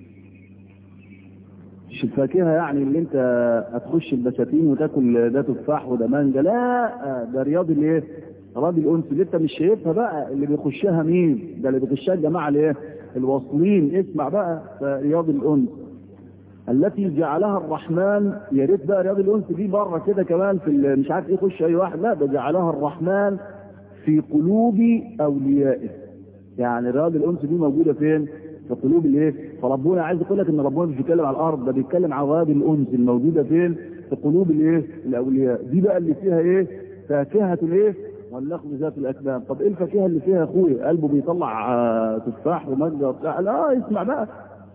[SPEAKER 3] مش الفاكهه يعني اللي انت هتخش البساتين وتاكل ده تفاح وده مانجا لا ده رياض الايه رياض الانس اللي انت مش شايفها بقى اللي بيخشها مين ده اللي بيخشها الجماعه الايه الواصلين اسمع بقى رياض الانس التي جعلها الرحمن يا ريت بقى رياض الانس دي بره كده كمان في مش عارف ايه يخش اي واحد لا ده جعلها الرحمن في قلوب اوليائه يعني رياض الانس دي موجوده فين في قلوب الايه فربنا عايز يقول لك ان ربنا مش بيتكلم على الارض ده بيتكلم على رياض الانس الموجوده فين في قلوب الايه الاولياء دي بقى اللي فيها ايه فاكهه الايه والنخل ذات الاكمام طب ايه الفاكهه اللي فيها اخويا قلبه بيطلع آه تفاح ومانجا وبتاع لا اسمع بقى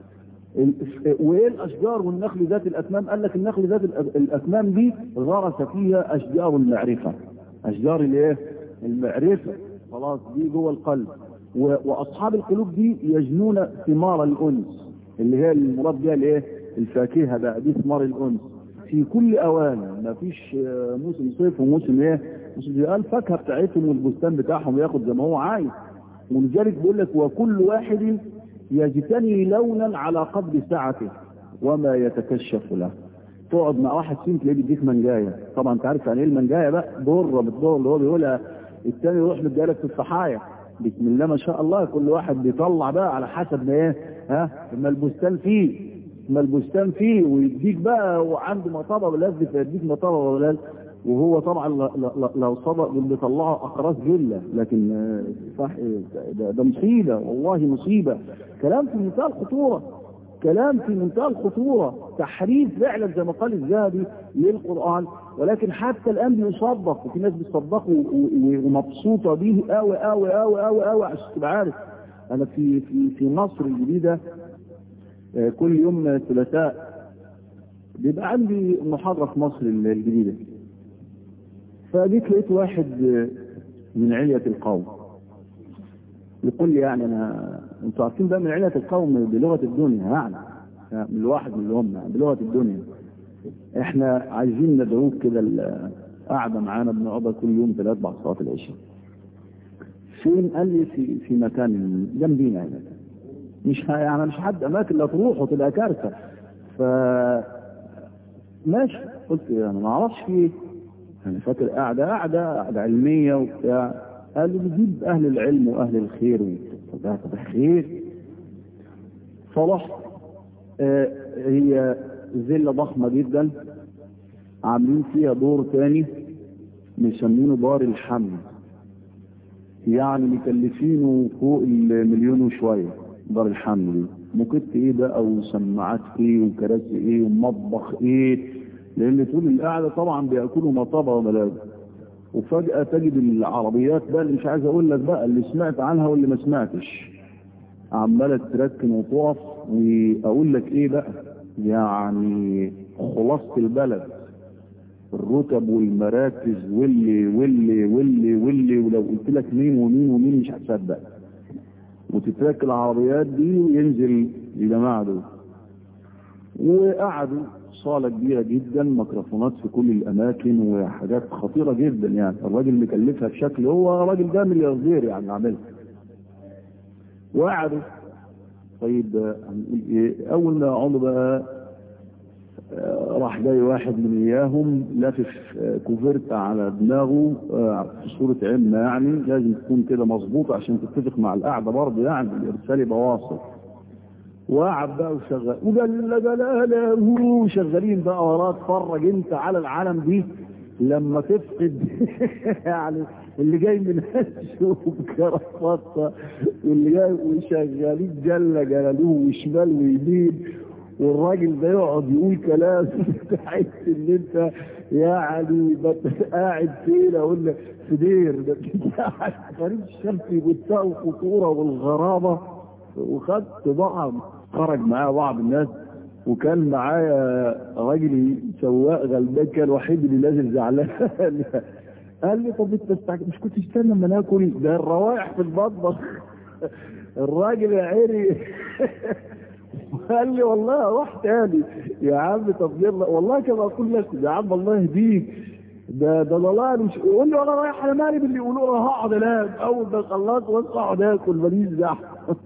[SPEAKER 3] وايه الاشجار والنخل ذات الاكمام قال لك النخل ذات الاكمام دي غرس فيها اشجار المعرفه اشجار الايه المعرفه خلاص دي جوه القلب واصحاب القلوب دي يجنون ثمار الانس اللي هي المراد بها الايه الفاكهه بقى دي ثمار الانس في كل اوان ما فيش موسم صيف وموسم ايه موسم الفاكهه بتاعتهم والبستان بتاعهم ياخد زي ما هو عايز ولذلك بيقول لك وكل واحد يجتني لونا على قدر سعته وما يتكشف له تقعد مع واحد فيهم تلاقيه بيديك منجايه طبعا انت عارف يعني ايه المنجايه بقى ضره بالضر اللي هو بيقولها الثاني يروح مديلك في الصحايا بسم الله ما شاء الله كل واحد بيطلع بقى على حسب ما ايه ها ما البستان فيه ما البستان فيه ويديك بقى وعنده مطابه بلذ فيديك مطابه بلذ وهو طبعا لو صدق بيطلعوا اقراص جله لكن صح ده, ده مصيبه والله مصيبه كلام في منتهى الخطوره كلام في منتهى الخطوره تحريف فعلا زي ما قال الذهبي للقران ولكن حتى الان بيصدق وفي ناس بتصدقه ومبسوطه به قوي قوي قوي قوي قوي عشان تبقى عارف انا في في في مصر الجديده كل يوم ثلاثاء بيبقى عندي محاضره في مصر الجديده فجيت لقيت واحد من علية القوم يقول لي يعني انا انتوا عارفين بقى من علية القوم بلغة الدنيا يعني من الواحد من اللي هم بلغة الدنيا احنا عايزين ندعوك كده قاعدة معانا بنقعدها كل يوم ثلاث بعد صلاة العشاء فين قال لي في في مكان جنبينا يعني مش يعني مش حد اماكن لا تروح وتبقى كارثه ف ماشي قلت انا ما اعرفش في ايه انا فاكر قاعده قاعده قاعده علميه وبتاع قال لي بجيب اهل العلم واهل الخير طب ده خير فرحت آه هي فيلا ضخمه جدا عاملين فيها دور تاني مسمينه دار الحمل يعني مكلفينه فوق المليون وشويه دار الحمل دي موكيت ايه بقى وسماعات ايه وكراسي ايه ومطبخ ايه لان طول القعده طبعا بياكلوا مطابه وملاذ وفجاه تجد العربيات بقى اللي مش عايز اقول لك بقى اللي سمعت عنها واللي ما سمعتش عماله تركن وتقف واقول لك ايه بقى يعني خلاصه البلد الركب والمراكز واللي واللي واللي واللي ولو قلت لك مين ومين ومين مش هتصدق وتترك العربيات دي وينزل الجماعه دول وقعدوا صاله كبيره جدا ميكروفونات في كل الاماكن وحاجات خطيره جدا يعني الراجل مكلفها بشكل هو راجل ده ملياردير يعني عاملها وقعدوا طيب هنقول ايه اول ما قعدوا بقى راح جاي واحد من اياهم لافف كوفرت على دماغه في صورة عمة يعني لازم تكون كده مظبوطة عشان تتفق مع القعدة برضه يعني الارسال يبقى واصل وقعد بقى وشغال وجل جلاله شغالين بقى وراه اتفرج انت على العالم دي لما تفقد يعني اللي جاي من هش وكرافطة واللي جاي وشغالين جل جلاله وشمال ويمين والراجل ده يقعد يقول كلام تحس ان انت يعني قاعد فين اقول لك في دير ده قاعد فريد الشمس بتاع الخطوره والغرابه وخدت بعض خرج معايا بعض الناس وكان معايا راجل سواق غلبان كان الوحيد اللي نازل زعلان قال لي طب انت استعجل مش كنت تستنى لما ناكل ده الروائح في المطبخ الراجل يا عيني قال لي والله روح تاني يا عم طب يلا والله كما اقول لك يا عم الله يهديك ده ده ضلال مش يقول لي وانا رايح انا مالي باللي يقولوا انا هقعد انام اول ما خلصت واقعد اكل ماليش دعوه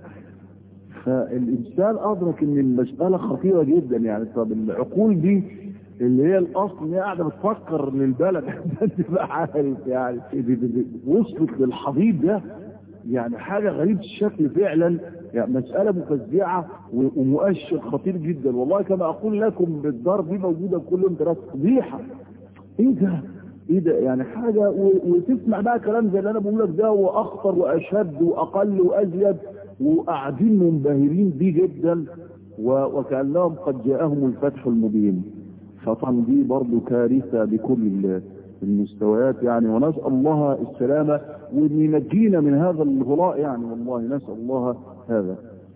[SPEAKER 3] فالانسان ادرك ان المساله خطيره جدا يعني طب العقول دي اللي هي الاصل ان هي قاعده بتفكر للبلد انت بقى عارف يعني وصلت للحضيض ده يعني حاجه غريبه الشكل فعلا يعني مساله مفزعه ومؤشر خطير جدا والله كما اقول لكم بالدار دي موجوده كل يوم دراسه فضيحه ايه ده ايه ده يعني حاجه وتسمع بقى كلام زي اللي انا بقول لك ده واخطر واشد واقل وازيد وقاعدين منبهرين بيه جدا وكانهم قد جاءهم الفتح المبين فطبعا دي برضه كارثه بكل المستويات يعني ونسال الله السلامه وان ينجينا من هذا الغلاء يعني والله نسال الله هذا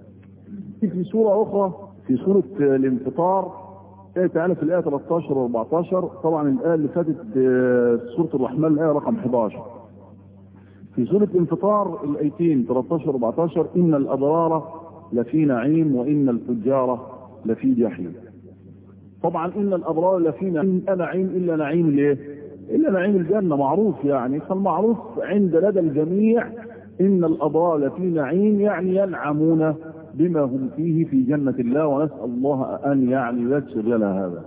[SPEAKER 3] في سوره اخرى في سوره الانفطار آية تعالى في الآية 13 و 14 طبعا الآية اللي فاتت سورة الرحمن الآية رقم 11 في سورة الانفطار الآيتين 13 و 14 إن الأبرار لفي نعيم وإن الفجار لفي جحيم طبعا إن الأبرار لفي نعيم لا نعيم إلا نعيم ليه إلا نعيم الجنة معروف يعني فالمعروف عند لدى الجميع إن الأبرار لفي نعيم يعني ينعمون بما هم فيه في جنة الله ونسأل الله أن يعني يسر لنا هذا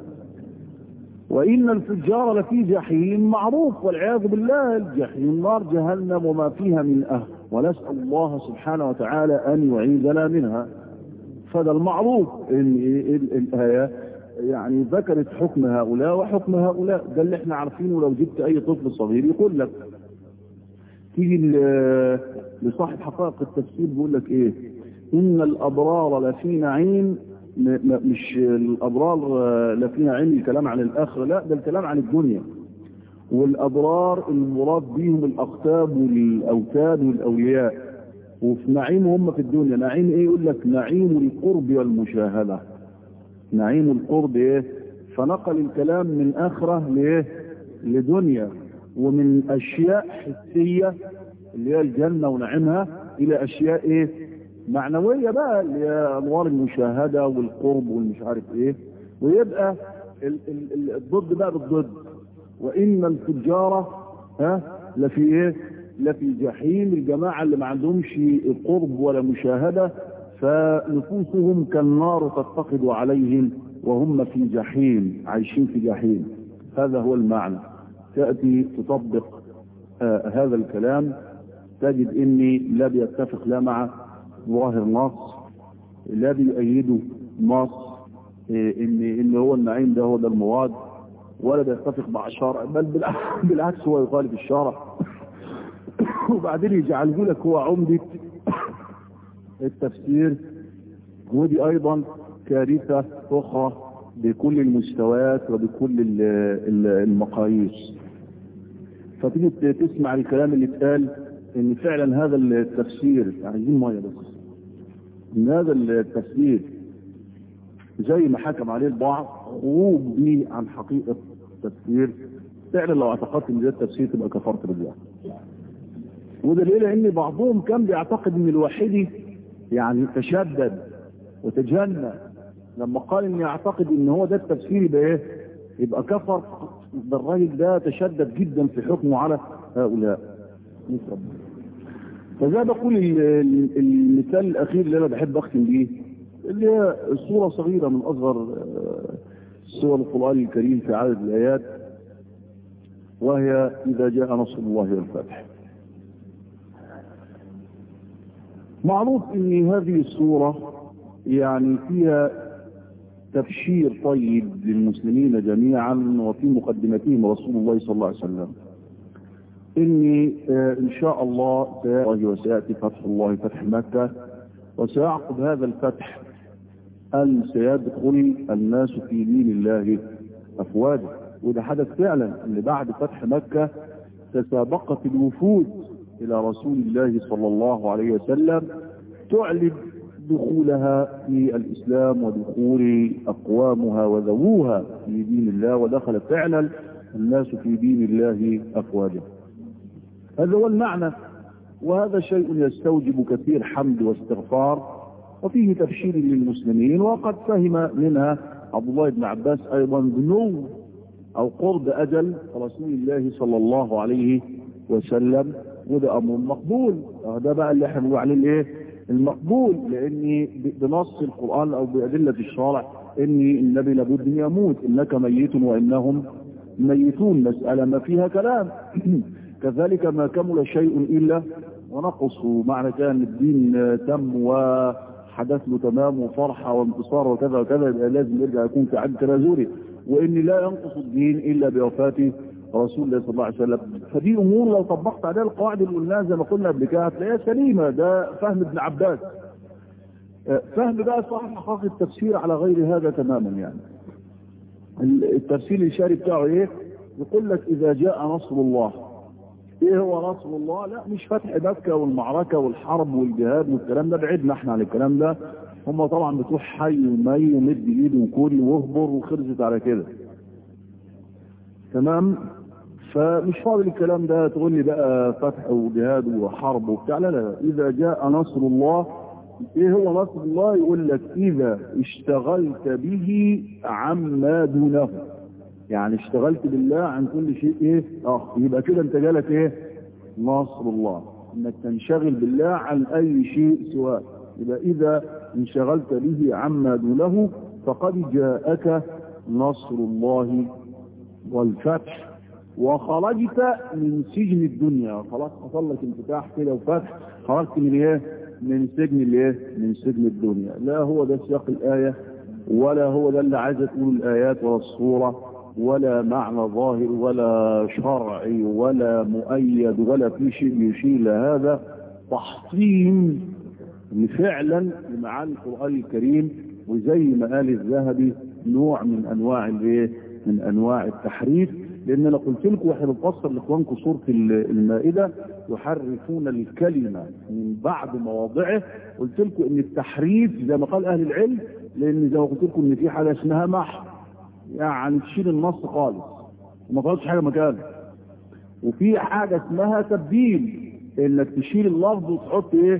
[SPEAKER 3] وإن الفجار لفي جحيم معروف والعياذ بالله الجحيم نار جهنم وما فيها من أهل ونسأل الله سبحانه وتعالى أن يعيذنا منها فده المعروف إن الآية يعني ذكرت حكم هؤلاء وحكم هؤلاء ده اللي احنا عارفينه لو جبت أي طفل صغير يقول لك تيجي لصاحب حقائق التفسير بيقول لك ايه إن الأبرار لفي نعيم مش الأبرار لفي نعيم الكلام عن الآخرة لا ده الكلام عن الدنيا والأبرار المراد بهم الأقتاب والأوتاد والأولياء وفي نعيم هم في الدنيا نعيم إيه يقول لك نعيم القرب والمشاهدة نعيم القرب إيه فنقل الكلام من آخرة لإيه لدنيا ومن أشياء حسية اللي هي الجنة ونعيمها إلى أشياء إيه معنوية بقى اللي هي أنوار المشاهدة والقرب والمش عارف إيه ويبقى ال ال الضد بقى بالضد وإن الفجارة ها لفي إيه لفي جحيم الجماعة اللي ما عندهمش قرب ولا مشاهدة فنفوسهم كالنار تتقد عليهم وهم في جحيم عايشين في جحيم هذا هو المعنى تأتي تطبق آه هذا الكلام تجد اني لا بيتفق لا مع ظاهر نص لا بيؤيده نص إيه ان ان هو النعيم ده هو ده المراد ولا بيتفق مع الشرع بل بالعكس هو يخالف الشرع وبعدين يجعله لك هو عمدة التفسير ودي ايضا كارثة اخرى بكل المستويات وبكل المقاييس فتيجي تسمع الكلام اللي اتقال ان فعلا هذا التفسير عايزين ميه بس ان هذا التفسير زي ما حكم عليه البعض خروج به عن حقيقه التفسير فعلا لو اعتقدت ان ده التفسير تبقى كفرت بالله ودليل ان بعضهم كان بيعتقد ان الواحدي يعني تشدد وتجنى لما قال اني اعتقد ان هو ده التفسير يبقى ايه يبقى كفر ده الراجل ده تشدد جدا في حكمه على هؤلاء نسأل فزي بقول المثال الاخير اللي انا بحب اختم بيه اللي هي صورة صغيرة من اصغر سور القرآن الكريم في عدد الايات وهي اذا جاء نصر الله والفتح معروف ان هذه الصورة يعني فيها تبشير طيب للمسلمين جميعا وفي مقدمتهم رسول الله صلى الله عليه وسلم اني ان شاء الله وسياتي فتح الله فتح مكه وسيعقب هذا الفتح ان سيدخل الناس في دين الله افواجا وده حدث فعلا ان بعد فتح مكه تسابقت الوفود الى رسول الله صلى الله عليه وسلم تعلن دخولها في الإسلام ودخول أقوامها وذووها في دين الله ودخل فعلا الناس في دين الله أفواجا هذا هو المعنى وهذا شيء يستوجب كثير حمد واستغفار وفيه تبشير للمسلمين وقد فهم منها عبد الله بن عباس أيضا بنو أو قرب أجل رسول الله صلى الله عليه وسلم وده أمر مقبول ده بقى اللي احنا بنقول عليه الايه المقبول لأن بنص القرآن أو بأدلة الشرع إن النبي لابد أن يموت إنك ميت وإنهم ميتون مسألة ما فيها كلام كذلك ما كمل شيء إلا ونقص معنى كان الدين تم وحدث له تمام وفرحة وانتصار وكذا وكذا يبقى لازم يرجع يكون في عد تنازلي وإن لا ينقص الدين إلا بوفاة رسول الله صلى الله عليه وسلم فدي أمور لو طبقت عليها القواعد اللي قلناها زي ما قلنا قبل كده هتلاقيها سليمة ده فهم ابن عباس فهم بقى صاحب حقائق التفسير على غير هذا تماما يعني التفسير الإشاري بتاعه ايه يقول لك إذا جاء نصر الله ايه هو نصر الله لا مش فتح مكة والمعركة والحرب والجهاد والكلام ده بعدنا احنا عن الكلام ده هم طبعا بتروح حي ومي ومد ايده وكل واهبر وخرجت على كده تمام فمش فاضل الكلام ده تقول لي بقى فتح وجهاد وحرب وبتاع لا لا اذا جاء نصر الله ايه هو نصر الله يقول لك اذا اشتغلت به عما دونه يعني اشتغلت بالله عن كل شيء ايه اه يبقى كده انت جالك ايه نصر الله انك تنشغل بالله عن اي شيء سواه يبقى اذا انشغلت به عما دونه فقد جاءك نصر الله والفتح وخرجت من سجن الدنيا خلاص حصل لك انفتاح كده وفتح خرجت من ايه من سجن الايه من سجن الدنيا لا هو ده سياق الايه ولا هو ده اللي عايزه تقول الايات ولا الصوره ولا معنى ظاهر ولا شرعي ولا مؤيد ولا في شيء يشير لهذا تحطيم فعلا لمعاني القران الكريم وزي ما قال الذهبي نوع من انواع الايه من انواع التحريف لان انا قلت لكم واحنا بنفسر لاخوانكم سوره المائده يحرفون الكلمه من بعد مواضعه قلت لكم ان التحريف زي ما قال اهل العلم لان زي ما قلت لكم ان في حاجه اسمها محو يعني تشيل النص خالص وما تحطش حاجه مكانه وفي حاجه اسمها تبديل انك تشيل اللفظ وتحط ايه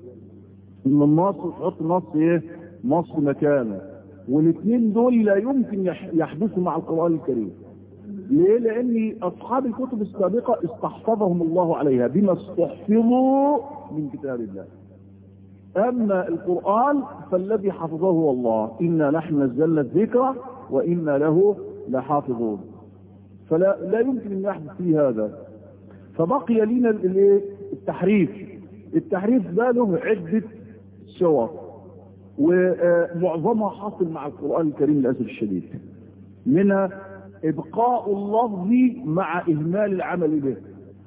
[SPEAKER 3] من النص وتحط نص ايه نص مكانه والاثنين دول لا يمكن يحدثوا مع القران الكريم ليه لان اصحاب الكتب السابقه استحفظهم الله عليها بما استحفظوا من كتاب الله اما القران فالذي حفظه هو الله انا نحن نزلنا الذكر وانا له لحافظون فلا لا يمكن ان يحدث فيه هذا فبقي لنا التحريف التحريف ده له عده صور ومعظمها حاصل مع القران الكريم للاسف الشديد منها ابقاء اللفظ مع اهمال العمل به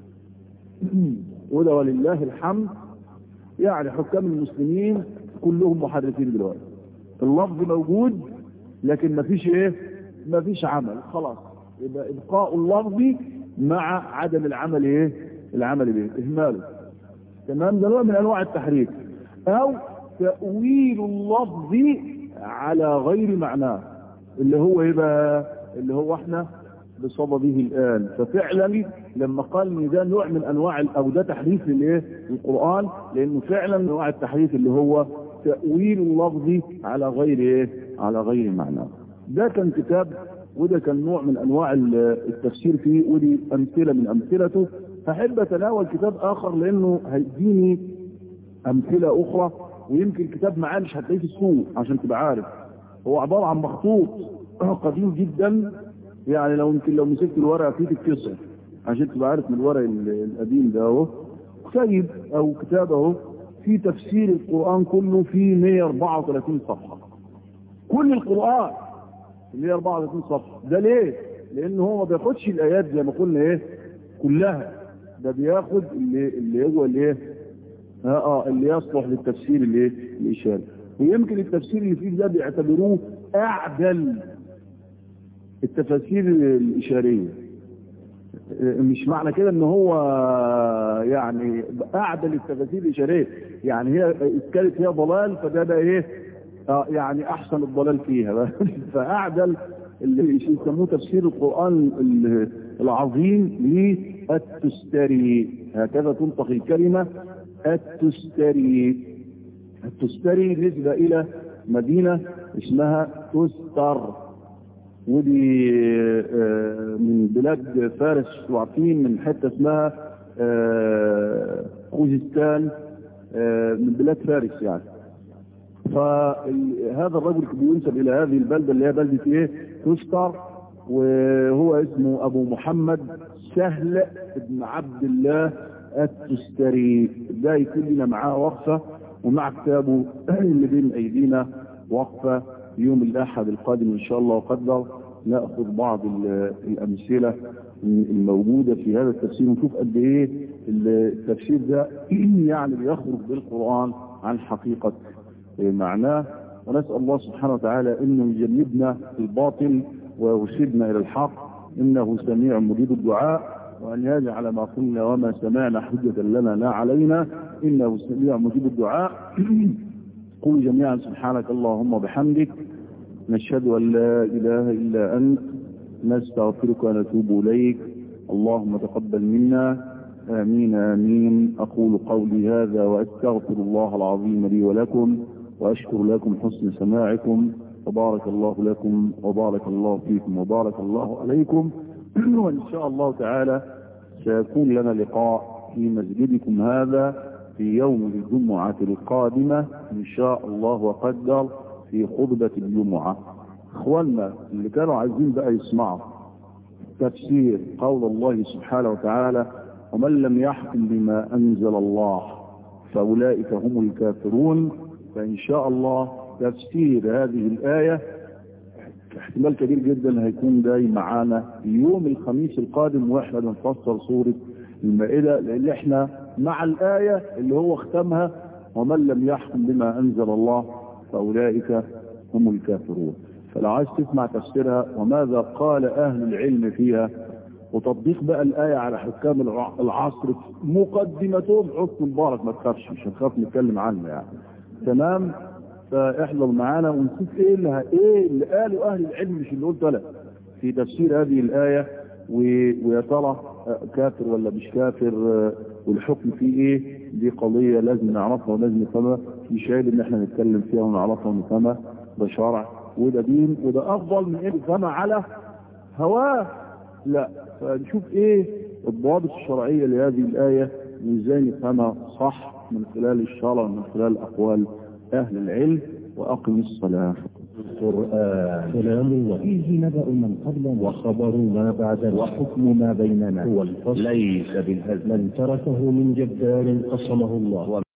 [SPEAKER 3] وده ولله الحمد يعني حكام المسلمين كلهم محرفين دلوقتي اللفظ موجود لكن مفيش ايه مفيش عمل خلاص يبقى ابقاء اللفظ مع عدم العمل ايه العمل به اهماله تمام ده نوع من انواع التحريف او تأويل اللفظ على غير معناه اللي هو ايه بقى اللي هو احنا بصدده الان ففعلا لما قال ان ده نوع من انواع او ده تحريف للايه القران لانه فعلا نوع التحريف اللي هو تاويل اللفظ على غير ايه على غير معناه ده كان كتاب وده كان نوع من انواع التفسير فيه ودي امثله من امثلته هحب اتناول كتاب اخر لانه هيديني امثله اخرى ويمكن كتاب معاه مش هتلاقيه في السوق عشان تبقى عارف هو عباره عن مخطوط قديم جدا يعني لو يمكن لو مسكت الورقه فيه تتكسر عشان تبقى عارف من الورق القديم ده اهو كتاب او كتاب اهو في تفسير القران كله في 134 صفحه كل القران 134 صفحه ده ليه؟ لان هو ما بياخدش الايات زي ما قلنا ايه كلها ده بياخد اللي اللي هو الايه اه اه اللي يصلح للتفسير الايه الاشاري ويمكن التفسير اللي فيه ده بيعتبروه اعدل التفاسير الإشارية مش معنى كده ان هو يعني اعدل التفاسير الاشاريه يعني هي كانت هي ضلال فده ده ايه آه يعني احسن الضلال فيها فاعدل اللي يسموه تفسير القران العظيم للتستري هكذا تنطق الكلمه التستري التستري نسبه الى مدينه اسمها تستر ودي من بلاد فارس وعارفين من حته اسمها خوزستان من بلاد فارس يعني فهذا الرجل بينسب الى هذه البلده اللي هي بلده ايه؟ تستر وهو اسمه ابو محمد سهل بن عبد الله التستري ده يكون لنا معاه وقفه ومع كتابه اللي بين ايدينا وقفه يوم الاحد القادم ان شاء الله وقدر ناخذ بعض الامثله الموجوده في هذا التفسير ونشوف قد ايه التفسير ده يعني بيخرج بالقران عن حقيقه معناه ونسال الله سبحانه وتعالى انه يجنبنا الباطل ويرشدنا الى الحق انه سميع مجيب الدعاء وان يجعل ما قلنا وما سمعنا حجه لنا لا علينا انه سميع مجيب الدعاء قل جميعا سبحانك اللهم وبحمدك نشهد أن لا إله إلا أنت نستغفرك ونتوب إليك اللهم تقبل منا آمين آمين أقول قولي هذا وأستغفر الله العظيم لي ولكم وأشكر لكم حسن سماعكم وبارك الله لكم وبارك الله فيكم وبارك الله عليكم وإن شاء الله تعالى سيكون لنا لقاء في مسجدكم هذا في يوم الجمعة القادمة إن شاء الله وقدر في خطبة الجمعة اخواننا اللي كانوا عايزين بقى يسمعوا تفسير قول الله سبحانه وتعالى ومن لم يحكم بما أنزل الله فأولئك هم الكافرون فإن شاء الله تفسير هذه الآية احتمال كبير جدا هيكون جاي معانا يوم الخميس القادم واحنا بنفسر سورة المائدة لأن احنا مع الآية اللي هو ختمها ومن لم يحكم بما أنزل الله فأولئك هم الكافرون فلو عايز تسمع تفسيرها وماذا قال أهل العلم فيها وتطبيق بقى الآية على حكام العصر مقدمتهم حسن مبارك ما تخافش مش هنخاف نتكلم عنه يعني تمام فاحضر معانا ونشوف ايه اللي ايه اللي قاله اهل العلم مش اللي قلت لك في تفسير هذه الآية ويا ترى كافر ولا مش كافر والحكم فيه ايه دي قضية لازم نعرفها ولازم نفهمها مش شايل ان احنا نتكلم فيها ونعرفها ونفهمها ده شرع وده دين وده افضل من ايه نفهمها على هواه لا فنشوف ايه الضوابط الشرعية لهذه الآية وازاي نفهمها صح من خلال الشرع ومن خلال اقوال اهل العلم واقم الصلاة
[SPEAKER 2] القرآن كلام الله فيه نبأ من قبلنا وخبر ما بعدنا وحكم ما بيننا هو الفصل ليس بالهزل من تركه من جبار قصمه الله